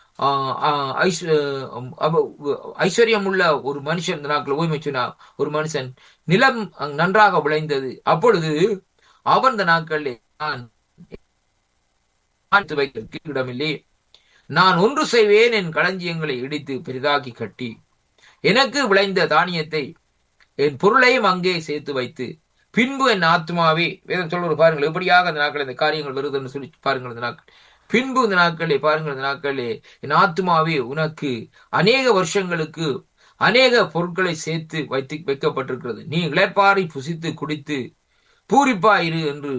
ஐஸ்வர்யம் உள்ள ஒரு மனுஷன் நாட்கள் ஓய்மை சொன்னார் ஒரு மனுஷன் நிலம் நன்றாக விளைந்தது அப்பொழுது அவன் இந்த நாட்களில் நான் வைக்க இடமில்லை நான் ஒன்று செய்வேன் என் களஞ்சியங்களை இடித்து பெரிதாக்கி கட்டி எனக்கு விளைந்த தானியத்தை என் பொருளையும் அங்கே சேர்த்து வைத்து பின்பு என் ஆத்மாவே வேதம் சொல்வது பாருங்கள் எப்படியாக அந்த நாட்கள் இந்த காரியங்கள் வருதுன்னு சொல்லி பாருங்கள் இந்த நாட்கள் பின்பு இந்த நாட்களே பாருங்கள் இந்த நாட்களே என் ஆத்மாவே உனக்கு அநேக வருஷங்களுக்கு அநேக பொருட்களை சேர்த்து வைத்து வைக்கப்பட்டிருக்கிறது நீ இளைப்பாறை புசித்து குடித்து பூரிப்பாயிரு என்று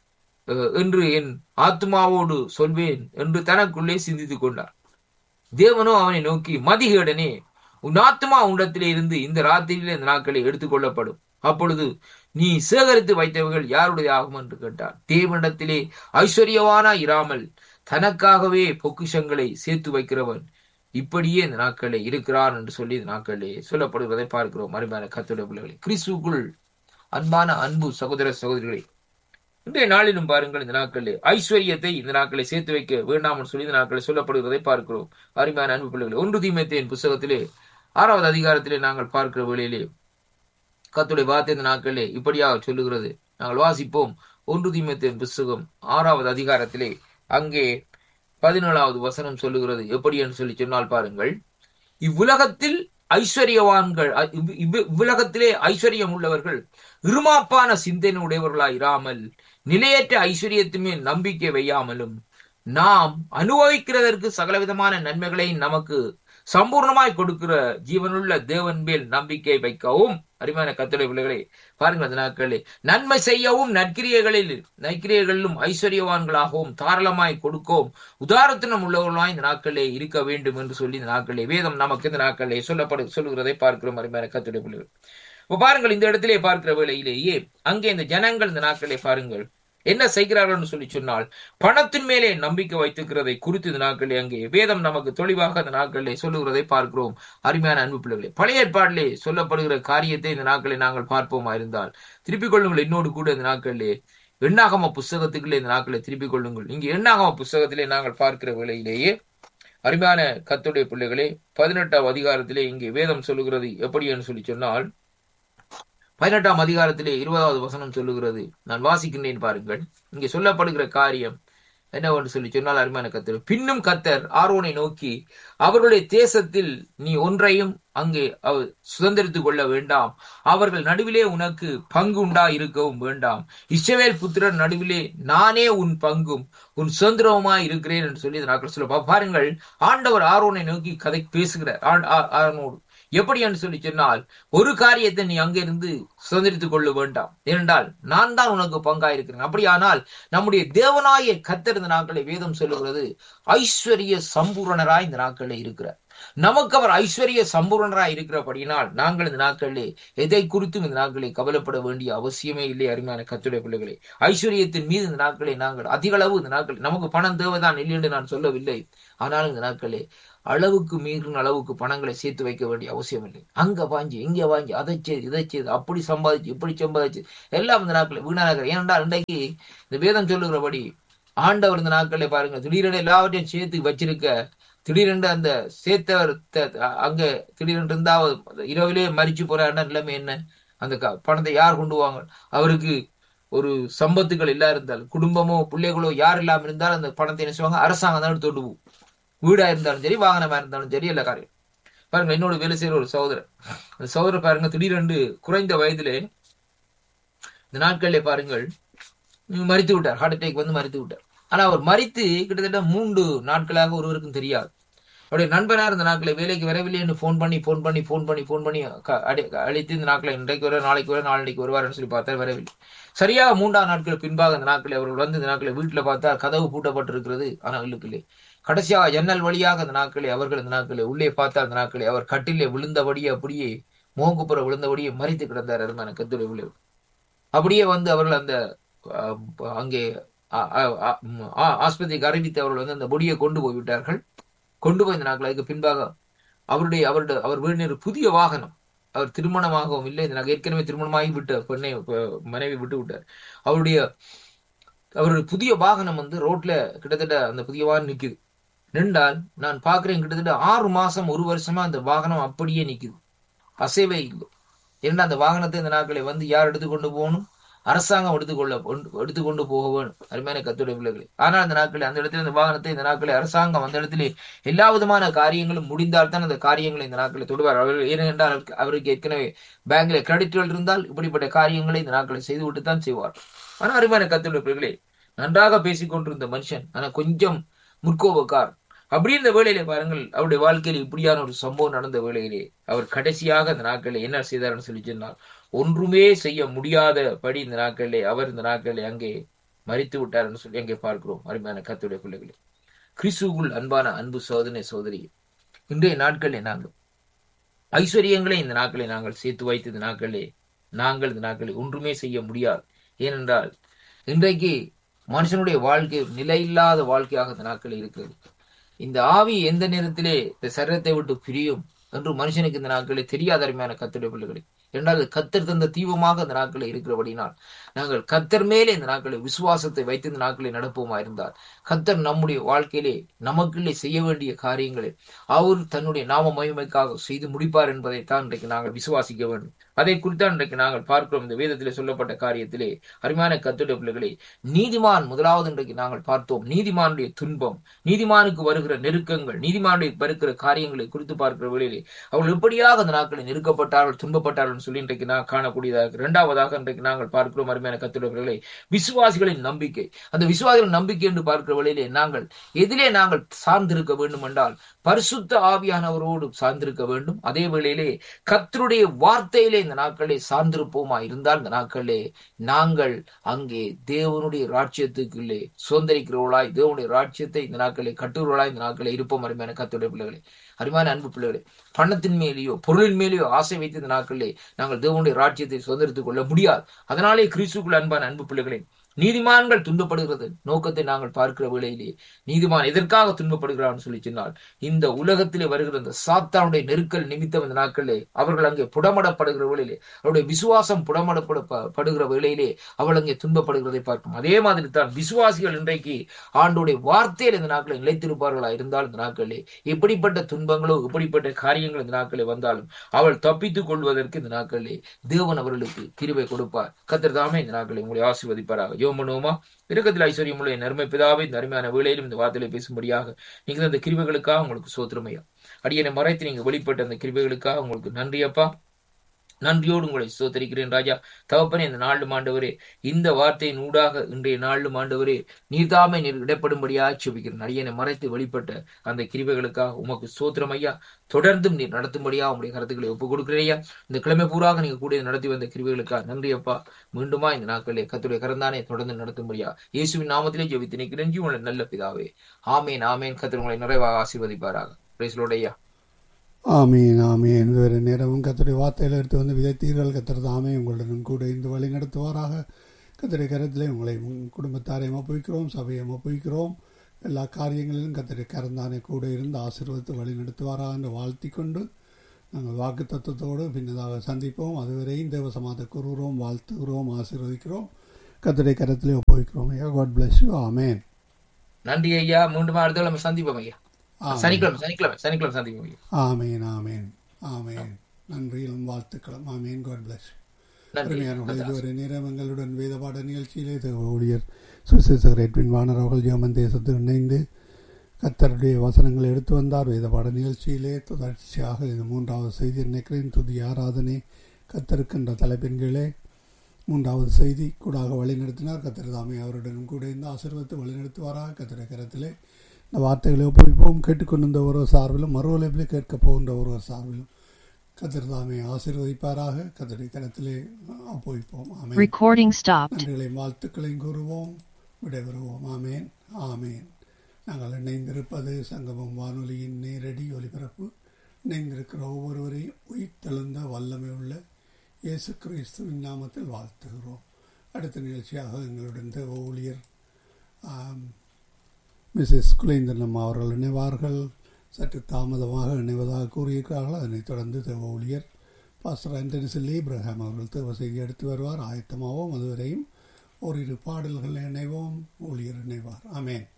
என்று என் ஆத்மாவோடு சொல்வேன் என்று தனக்குள்ளே சிந்தித்துக் கொண்டார் தேவனோ அவனை நோக்கி மதிகேடனே உன் ஆத்மா உண்டத்திலே இருந்து இந்த ராத்திரியில இந்த நாட்களை எடுத்துக்கொள்ளப்படும் அப்பொழுது நீ சேகரித்து வைத்தவர்கள் யாருடைய ஆகும் என்று கேட்டார் தேவனிடத்திலே ஐஸ்வர்யவானா இராமல் தனக்காகவே பொக்கிஷங்களை சேர்த்து வைக்கிறவன் இப்படியே இந்த நாட்களே இருக்கிறான் என்று சொல்லி இந்த நாட்களே சொல்லப்படுவதை பார்க்கிறோம் அருமையான கத்துடைய பிள்ளைகளை கிறிஸ்துக்குள் அன்பான அன்பு சகோதர சகோதரிகளை இன்றைய நாளிலும் பாருங்கள் இந்த நாட்களில் ஐஸ்வர்யத்தை இந்த நாட்களை சேர்த்து வைக்க வேண்டாம் சொல்லி இந்த நாட்களை சொல்லப்படுவதை பார்க்கிறோம் அருமையான அன்பு பிள்ளைகளை ஒன்று தீமத்தையின் புஸ்தகத்திலே ஆறாவது அதிகாரத்திலே நாங்கள் பார்க்கிற வேளையிலே கத்துடைய வார்த்தை இந்த நாட்களிலே இப்படியாக சொல்லுகிறது நாங்கள் வாசிப்போம் ஒன்று தீமத்தையின் புஸ்தகம் ஆறாவது அதிகாரத்திலே அங்கே பதினேழாவது வசனம் சொல்லுகிறது எப்படி என்று சொல்லி சொன்னால் பாருங்கள் இவ்வுலகத்தில் ஐஸ்வர்யவான்கள் இவ்வுலகத்திலே ஐஸ்வர்யம் உள்ளவர்கள் இருமாப்பான சிந்தனை உடையவர்களாய் இராமல் நிலையற்ற ஐஸ்வர்யத்துமே நம்பிக்கை வையாமலும் நாம் அனுபவிக்கிறதற்கு சகலவிதமான நன்மைகளை நமக்கு சம்பூர்ணமாய் கொடுக்கிற ஜீவனுள்ள தேவன் மேல் நம்பிக்கை வைக்கவும் அருமையான கத்துரை பிள்ளைகளே பாருங்கள் அந்த நாட்களே நன்மை செய்யவும் நற்கிரியைகளில் நற்கிரியைகளிலும் ஐஸ்வர்யவான்களாகவும் தாராளமாய் கொடுக்கவும் உதாரத்தினம் உள்ளவர்களாய் இந்த நாட்களே இருக்க வேண்டும் என்று சொல்லி இந்த நாட்களே வேதம் நமக்கு இந்த நாட்களே சொல்லப்படு சொல்லுகிறதை பார்க்கிறோம் அருமையான கத்துரை பிள்ளைகள் இப்ப பாருங்கள் இந்த இடத்திலே பார்க்கிற வேளையிலேயே அங்கே இந்த ஜனங்கள் இந்த நாட்களை பாருங்கள் என்ன செய்கிறார்கள் சொல்லி சொன்னால் பணத்தின் மேலே நம்பிக்கை வைத்திருக்கிறதை குறித்து இந்த நாட்களே அங்கே வேதம் நமக்கு தெளிவாக அந்த நாட்களிலே சொல்லுகிறதை பார்க்கிறோம் அருமையான அன்பு பிள்ளைகளே பழைய ஏற்பாட்டிலே சொல்லப்படுகிற காரியத்தை இந்த நாட்களை நாங்கள் பார்ப்போமா இருந்தால் திருப்பிக் கொள்ளுங்கள் என்னோடு கூட இந்த நாட்களிலே எண்ணாகம புஸ்தகத்துக்குள்ளே இந்த நாட்களை திருப்பிக் கொள்ளுங்கள் இங்கே எண்ணாகம புஸ்தகத்திலே நாங்கள் பார்க்கிற வேளையிலேயே அருமையான கத்துடைய பிள்ளைகளே பதினெட்டாம் அதிகாரத்திலே இங்கே வேதம் சொல்லுகிறது எப்படி என்று சொல்லி சொன்னால் பதினெட்டாம் அதிகாரத்திலே இருபதாவது வசனம் சொல்லுகிறது நான் வாசிக்கின்றேன் பாருங்கள் இங்கே சொல்லப்படுகிற காரியம் என்னவென்று சொல்லி சொன்னால் அருமையான கத்தர் பின்னும் கத்தர் ஆரோனை நோக்கி அவர்களுடைய தேசத்தில் நீ ஒன்றையும் அங்கே அவர் சுதந்திரித்துக் கொள்ள வேண்டாம் அவர்கள் நடுவிலே உனக்கு பங்கு உண்டா இருக்கவும் வேண்டாம் இஸ்ரவேல் புத்திரர் நடுவிலே நானே உன் பங்கும் உன் சுதந்திரமாய் இருக்கிறேன் என்று சொல்லி நாட்கள் சொல்ல பாருங்கள் ஆண்டவர் ஆரோனை நோக்கி கதை பேசுகிறார் ஆரோனோடு எப்படி என்று சொல்லி சொன்னால் ஒரு காரியத்தை நீ அங்கிருந்து சுதந்திரித்துக் கொள்ள வேண்டாம் ஏனென்றால் நான் தான் உனக்கு பங்காயிருக்கிறேன் அப்படியானால் நம்முடைய தேவனாய கத்தர் இந்த நாட்களை வேதம் சொல்லுகிறது ஐஸ்வர்ய சம்பூரணராய் இந்த நாட்களில் இருக்கிறார் நமக்கு அவர் ஐஸ்வர்ய சம்பூரணராய் இருக்கிறபடியினால் நாங்கள் இந்த நாட்களிலே எதை குறித்தும் இந்த நாட்களை கவலைப்பட வேண்டிய அவசியமே இல்லை அருமையான கத்துடைய பிள்ளைகளே ஐஸ்வர்யத்தின் மீது இந்த நாட்களை நாங்கள் அதிக அளவு இந்த நாட்கள் நமக்கு பணம் தேவைதான் இல்லை என்று நான் சொல்லவில்லை ஆனாலும் இந்த நாட்களே அளவுக்கு மீறின அளவுக்கு பணங்களை சேர்த்து வைக்க வேண்டிய அவசியம் இல்லை அங்க வாங்கி இங்க வாங்கி அதை செய்து இதை செய்து அப்படி சம்பாதிச்சு இப்படி சம்பாதிச்சு எல்லாம் இந்த நாட்கள் வீணாக ஏனென்றால் இன்றைக்கு இந்த வேதம் சொல்லுகிறபடி ஆண்டவர் இந்த நாட்களை பாருங்க திடீரென எல்லாவற்றையும் சேர்த்து வச்சிருக்க திடீரென்று அந்த சேர்த்தவர் அங்க திடீரென்று இருந்தா இரவிலே மறிச்சு போற நிலைமை என்ன அந்த பணத்தை யார் கொண்டு வாங்க அவருக்கு ஒரு சம்பத்துகள் இல்லா இருந்தால் குடும்பமோ பிள்ளைகளோ யார் இல்லாம இருந்தாலும் அந்த பணத்தை என்ன செய்வாங்க அரசாங்கம் தான் எடுத்து போகும் வீடா இருந்தாலும் சரி வாகனமா இருந்தாலும் சரி எல்லா காரியம் பாருங்க என்னோட வேலை செய்யற ஒரு சகோதரர் அந்த சகோதரர் பாருங்க திடீரென்று குறைந்த வயதிலே இந்த நாட்களிலே பாருங்கள் மறித்து விட்டார் ஹார்ட் அட்டாக் வந்து மறித்து விட்டார் ஆனா அவர் மறித்து கிட்டத்தட்ட மூன்று நாட்களாக ஒருவருக்கும் தெரியாது அவருடைய நண்பனார் இந்த நாட்களை வேலைக்கு வரவில்லை என்று போன் பண்ணி போன் பண்ணி போன் பண்ணி போன் பண்ணி அழைத்து இந்த நாட்களை இன்றைக்கு வர நாளைக்கு வர நாளைக்கு வருவார்னு சொல்லி பார்த்தா வரவில்லை சரியாக மூன்றாம் நாட்கள் பின்பாக இந்த நாட்களை அவர்கள் வந்து இந்த நாட்களை வீட்டுல பார்த்தா கதவு பூட்டப்பட்டிருக்கிறது ஆனால் இல்லை கடைசியாக ஜன்னல் வழியாக அந்த நாட்களை அவர்கள் இந்த நாட்களை உள்ளே பார்த்தால் அந்த நாட்களை அவர் கட்டிலே விழுந்தபடியே அப்படியே மோகுப்புற விழுந்தபடியே மறித்து கிடந்தார் அருமையான கத்துரை விளைவு அப்படியே வந்து அவர்கள் அந்த அங்கே ஆஸ்பத்திரிக்கு அறிவித்து அவர்கள் வந்து அந்த பொடியை கொண்டு போய் விட்டார்கள் கொண்டு போய் இந்த நாட்கள் அதுக்கு பின்பாக அவருடைய அவருடைய அவர் வேண்டிய புதிய வாகனம் அவர் திருமணமாகவும் இல்லை இந்த ஏற்கனவே திருமணமாகி விட்ட பெண்ணை மனைவி விட்டு விட்டார் அவருடைய அவருடைய புதிய வாகனம் வந்து ரோட்ல கிட்டத்தட்ட அந்த புதிய வாகனம் நிக்குது நின்றால் நான் பாக்குறேன் கிட்டத்தட்ட ஆறு மாசம் ஒரு வருஷமா அந்த வாகனம் அப்படியே நிக்குது அசைவே இல்லை ஏன்னா அந்த வாகனத்தை இந்த நாட்களை வந்து யார் எடுத்துக்கொண்டு போகணும் அரசாங்கம் எடுத்துக்கொள்ள எடுத்துக்கொண்டு போக வேணும் அருமையான கத்துடைய பிள்ளைகளை ஆனால் அந்த நாட்களில் அந்த இடத்துல இந்த வாகனத்தை இந்த நாட்களில் அரசாங்கம் அந்த இடத்துல எல்லா விதமான காரியங்களும் முடிந்தால்தான் அந்த காரியங்களை இந்த நாட்களை தொடுவார் அவர் ஏனென்றால் அவருக்கு ஏற்கனவே பேங்க்ல கிரெடிட்கள் இருந்தால் இப்படிப்பட்ட காரியங்களை இந்த நாட்களை செய்துவிட்டு தான் செய்வார் ஆனால் அருமையான கத்துடைய பிள்ளைகளே நன்றாக பேசிக் கொண்டிருந்த மனுஷன் ஆனா கொஞ்சம் முற்கோபக்கார் அப்படி இந்த வேளையிலே பாருங்கள் அவருடைய வாழ்க்கையில் இப்படியான ஒரு சம்பவம் நடந்த வேளையிலே அவர் கடைசியாக அந்த நாட்களில் என்ன செய்தார்னு சொல்லி சொன்னால் ஒன்றுமே செய்ய முடியாதபடி இந்த நாட்களிலே அவர் இந்த நாட்களிலே அங்கே மறித்து விட்டார்னு சொல்லி அங்கே பார்க்கிறோம் அருமையான கத்துடைய பிள்ளைகளே கிறிஸ்துக்குள் அன்பான அன்பு சோதனை சோதரி இன்றைய நாட்களிலே நாங்கள் ஐஸ்வர்யங்களை இந்த நாட்களை நாங்கள் சேர்த்து வைத்து இந்த நாட்களே நாங்கள் இந்த நாட்களை ஒன்றுமே செய்ய முடியாது ஏனென்றால் இன்றைக்கு மனுஷனுடைய வாழ்க்கை நிலையில்லாத வாழ்க்கையாக இந்த நாட்கள் இருக்கிறது இந்த ஆவி எந்த நேரத்திலே இந்த சரீரத்தை விட்டு பிரியும் என்று மனுஷனுக்கு இந்த நாட்களில் தெரியாத அருமையான கத்துடைய பிள்ளைகளை இரண்டாவது கத்தர் தந்த தீபமாக இந்த நாட்களில் இருக்கிறபடினால் நாங்கள் கத்தர் மேலே இந்த நாட்களை விசுவாசத்தை வைத்து இந்த நாட்களை நடப்போமா இருந்தால் கத்தர் நம்முடைய வாழ்க்கையிலே நமக்குள்ளே செய்ய வேண்டிய காரியங்களை அவர் தன்னுடைய நாம மகிமைக்காக செய்து முடிப்பார் என்பதைத்தான் இன்றைக்கு நாங்கள் விசுவாசிக்க வேண்டும் அதை குறித்தான் இன்றைக்கு நாங்கள் பார்க்கிறோம் இந்த வேதத்திலே சொல்லப்பட்ட காரியத்திலே அருமையான கத்துடைய பிள்ளைகளை நீதிமான் முதலாவது இன்றைக்கு நாங்கள் பார்த்தோம் நீதிமானுடைய துன்பம் நீதிமானுக்கு வருகிற நெருக்கங்கள் நீதிமானுடைய வருகிற காரியங்களை குறித்து பார்க்கிற வேளையிலே அவர்கள் எப்படியாக அந்த நாட்களில் நெருக்கப்பட்டார்கள் துன்பப்பட்டார்கள் சொல்லி இன்றைக்கு நான் காணக்கூடியதாக இரண்டாவதாக இன்றைக்கு நாங்கள் பார்க்கிறோம் அருமையான கத்துடைய பிள்ளைகளை விசுவாசிகளின் நம்பிக்கை அந்த விசுவாசிகளின் நம்பிக்கை என்று பார்க்கிற வேளையிலே நாங்கள் எதிலே நாங்கள் சார்ந்திருக்க வேண்டும் என்றால் பரிசுத்த ஆவியானவரோடு சார்ந்திருக்க வேண்டும் அதே வேளையிலே கத்தருடைய வார்த்தையிலே இந்த நாட்களே சார்ந்திருப்போமா இருந்தால் இந்த நாட்களே நாங்கள் அங்கே தேவனுடைய ராட்சியத்துக்குள்ளே சுதந்திரிக்கிறவர்களாய் தேவனுடைய ராட்சியத்தை இந்த நாட்களை கட்டுறவர்களாய் இந்த நாட்களை இருப்போம் அருமையான கத்துடைய பிள்ளைகளை அருமையான அன்பு பிள்ளைகளே பணத்தின் மேலேயோ பொருளின் மேலேயோ ஆசை வைத்த இந்த நாட்களிலே நாங்கள் தேவனுடைய ராஜ்யத்தை சுதந்திரத்துக் கொள்ள முடியாது அதனாலே கிறிஸ்துக்குள் அன்பான அன்பு பிள்ளைகளே நீதிமான்கள் துன்பப்படுகிறது நோக்கத்தை நாங்கள் பார்க்கிற வேளையிலே நீதிமான் எதற்காக துன்பப்படுகிறான்னு சொல்லி சொன்னால் இந்த உலகத்திலே வருகிற இந்த சாத்தானுடைய நெருக்கல் நிமித்தம் இந்த நாட்களிலே அவர்கள் அங்கே புடமடப்படுகிற வேளையிலே அவருடைய விசுவாசம் புடமடப்பட படுகிற வேளையிலே அவள் அங்கே துன்பப்படுகிறதை பார்க்கும் அதே மாதிரி தான் விசுவாசிகள் இன்றைக்கு ஆண்டோடைய வார்த்தையில் இந்த நாட்களில் நிலைத்திருப்பார்களா இருந்தால் இந்த நாட்களிலே எப்படிப்பட்ட துன்பங்களோ எப்படிப்பட்ட காரியங்கள் இந்த நாட்களில் வந்தாலும் அவள் தப்பித்துக் கொள்வதற்கு இந்த நாட்களிலே தேவன் அவர்களுக்கு கிருபை கொடுப்பார் கத்தர் தாமே இந்த நாட்களை உங்களை ஆசீர்வதிப்பாராக ஜோம் பண்ணுவோமா இருக்கத்தில் ஐஸ்வர்யம் உள்ள நன்மை பிதாவே இந்த அருமையான வேளையிலும் இந்த வார்த்தையில பேசும்படியாக நீங்கள் அந்த கிருபைகளுக்காக உங்களுக்கு சோத்திரமையா அடியனை மறைத்து நீங்க வெளிப்பட்ட அந்த கிருபைகளுக்காக உங்களுக்கு நன்றி அப்பா நன்றியோடு உங்களை சோத்தரிக்கிறேன் ராஜா தகப்பனே இந்த நாலு ஆண்டவரே இந்த வார்த்தையின் ஊடாக இன்றைய நாலு ஆண்டவரே நீர்தாமே நீர் இடப்படும்படியாக செபிக்கிறேன் அடியனை மறைத்து வெளிப்பட்ட அந்த கிருபைகளுக்காக உமக்கு சோத்திரம் ஐயா தொடர்ந்தும் நீர் நடத்தும்படியா உங்களுடைய கருத்துக்களை ஒப்புக் கொடுக்கிறேயா இந்த கிழமை பூராக நீங்க கூட நடத்தி வந்த கிருபைகளுக்காக நன்றி அப்பா மீண்டுமா இந்த நாட்களிலே கத்துடைய கரந்தானே தொடர்ந்து நடத்தும்படியா இயேசுவின் நாமத்திலே ஜெபித்து நிற்கிறேன் உங்களை நல்ல பிதாவே ஆமேன் ஆமேன் கத்திர உங்களை நிறைவாக ஆசீர்வதிப்பாராக பிரேசலோடையா
ஆமீன் ஆமீன் வேறு நேரமும் கத்தருடைய வார்த்தையில் எடுத்து வந்து விதைத்தீர்கள் கத்தர் தாமே உங்களுடன் கூட இந்த வழி நடத்துவாராக கத்தருடைய கரத்திலே உங்களை உங்கள் குடும்பத்தாரையும் ஒப்புவிக்கிறோம் சபையை ஒப்புவிக்கிறோம் எல்லா காரியங்களிலும் கத்தருடைய கரந்தானே கூட இருந்து ஆசீர்வதித்து வழி நடத்துவாராக என்று வாழ்த்தி கொண்டு நாங்கள் வாக்கு தத்துவத்தோடு பின்னதாக சந்திப்போம் அதுவரையும் தேவசமாத கூறுகிறோம் வாழ்த்துகிறோம் ஆசீர்வதிக்கிறோம் கத்தருடைய கரத்திலே ஒப்புவிக்கிறோம் ஐயா காட் பிளஸ் யூ ஆமேன்
நன்றி ஐயா மீண்டும் அடுத்த கிழமை சந்திப்போம் ஐயா சனிக்கிழமை சனிக்கிழமை சனிக்கிழமை சந்திப்போம் ஐயா
ஆமேன் ஆமேன் ஆமேன் நன்றியிலும் வாழ்த்துக்களும் ஆமேன் காட் பிளஸ்
நன்றி
அருமையானவர்கள் இதுவரை நேரம் எங்களுடன் வேதபாட நிகழ்ச்சியிலே தேவ ஊழியர் சுசேசகர் எட்வின் வாணர் அவர்கள் ஜெர்மன் தேசத்தில் இணைந்து கத்தருடைய வசனங்களை எடுத்து வந்தார் வேதபாட நிகழ்ச்சியிலே தொடர்ச்சியாக இது மூன்றாவது செய்தி நினைக்கிறேன் துதி ஆராதனை கத்தருக்கின்ற தலைப்பின் கீழே மூன்றாவது செய்தி கூடாக வழிநடத்தினார் கத்தர் தாமே அவருடன் கூட இருந்து ஆசீர்வத்து வழிநடத்துவாராக கத்திர கரத்திலே இந்த வார்த்தைகளை ஒப்புவிப்போம் கேட்டுக்கொண்டிருந்த ஒருவர் சார்பிலும் மறு உழைப்பிலே கேட்கப் போகின்ற ஒருவர் சார்பிலும் கத்தர் தாமே ஆசீர்வதிப்பாராக கத்தரை கரத்திலே ஒப்புவிப்போம் ஆமேன்
Recording stopped.
நன்றிகளையும் வாழ்த்துக்களையும் கூறுவோம் விடைபெறுவோம் ஆமேன் ஆமேன் நாங்கள் இணைந்திருப்பது சங்கமம் வானொலியின் நேரடி ஒலிபரப்பு இணைந்திருக்கிற ஒவ்வொருவரையும் உயிர்த்தெழுந்த வல்லமை உள்ள இயேசு கிறிஸ்துவின் நாமத்தில் வாழ்த்துகிறோம் அடுத்த நிகழ்ச்சியாக எங்களுடன் தேவ ஊழியர் ஆம், மிஸ்ஸஸ் குலேந்திரனம் அவர்கள் இணைவார்கள் சற்று தாமதமாக இணைவதாக கூறியிருக்கிறார்கள் அதனைத் தொடர்ந்து தேவ ஊழியர் பாஸ்டர் ஆண்டனி சில்லி இப்ரஹாம் அவர்கள் தேவ செய்தி எடுத்து வருவார் ஆயத்தமாவோம் அதுவரையும் ஓரிரு பாடல்கள் இணைவோம் ஊழியர் இணைவார் ஆமேன்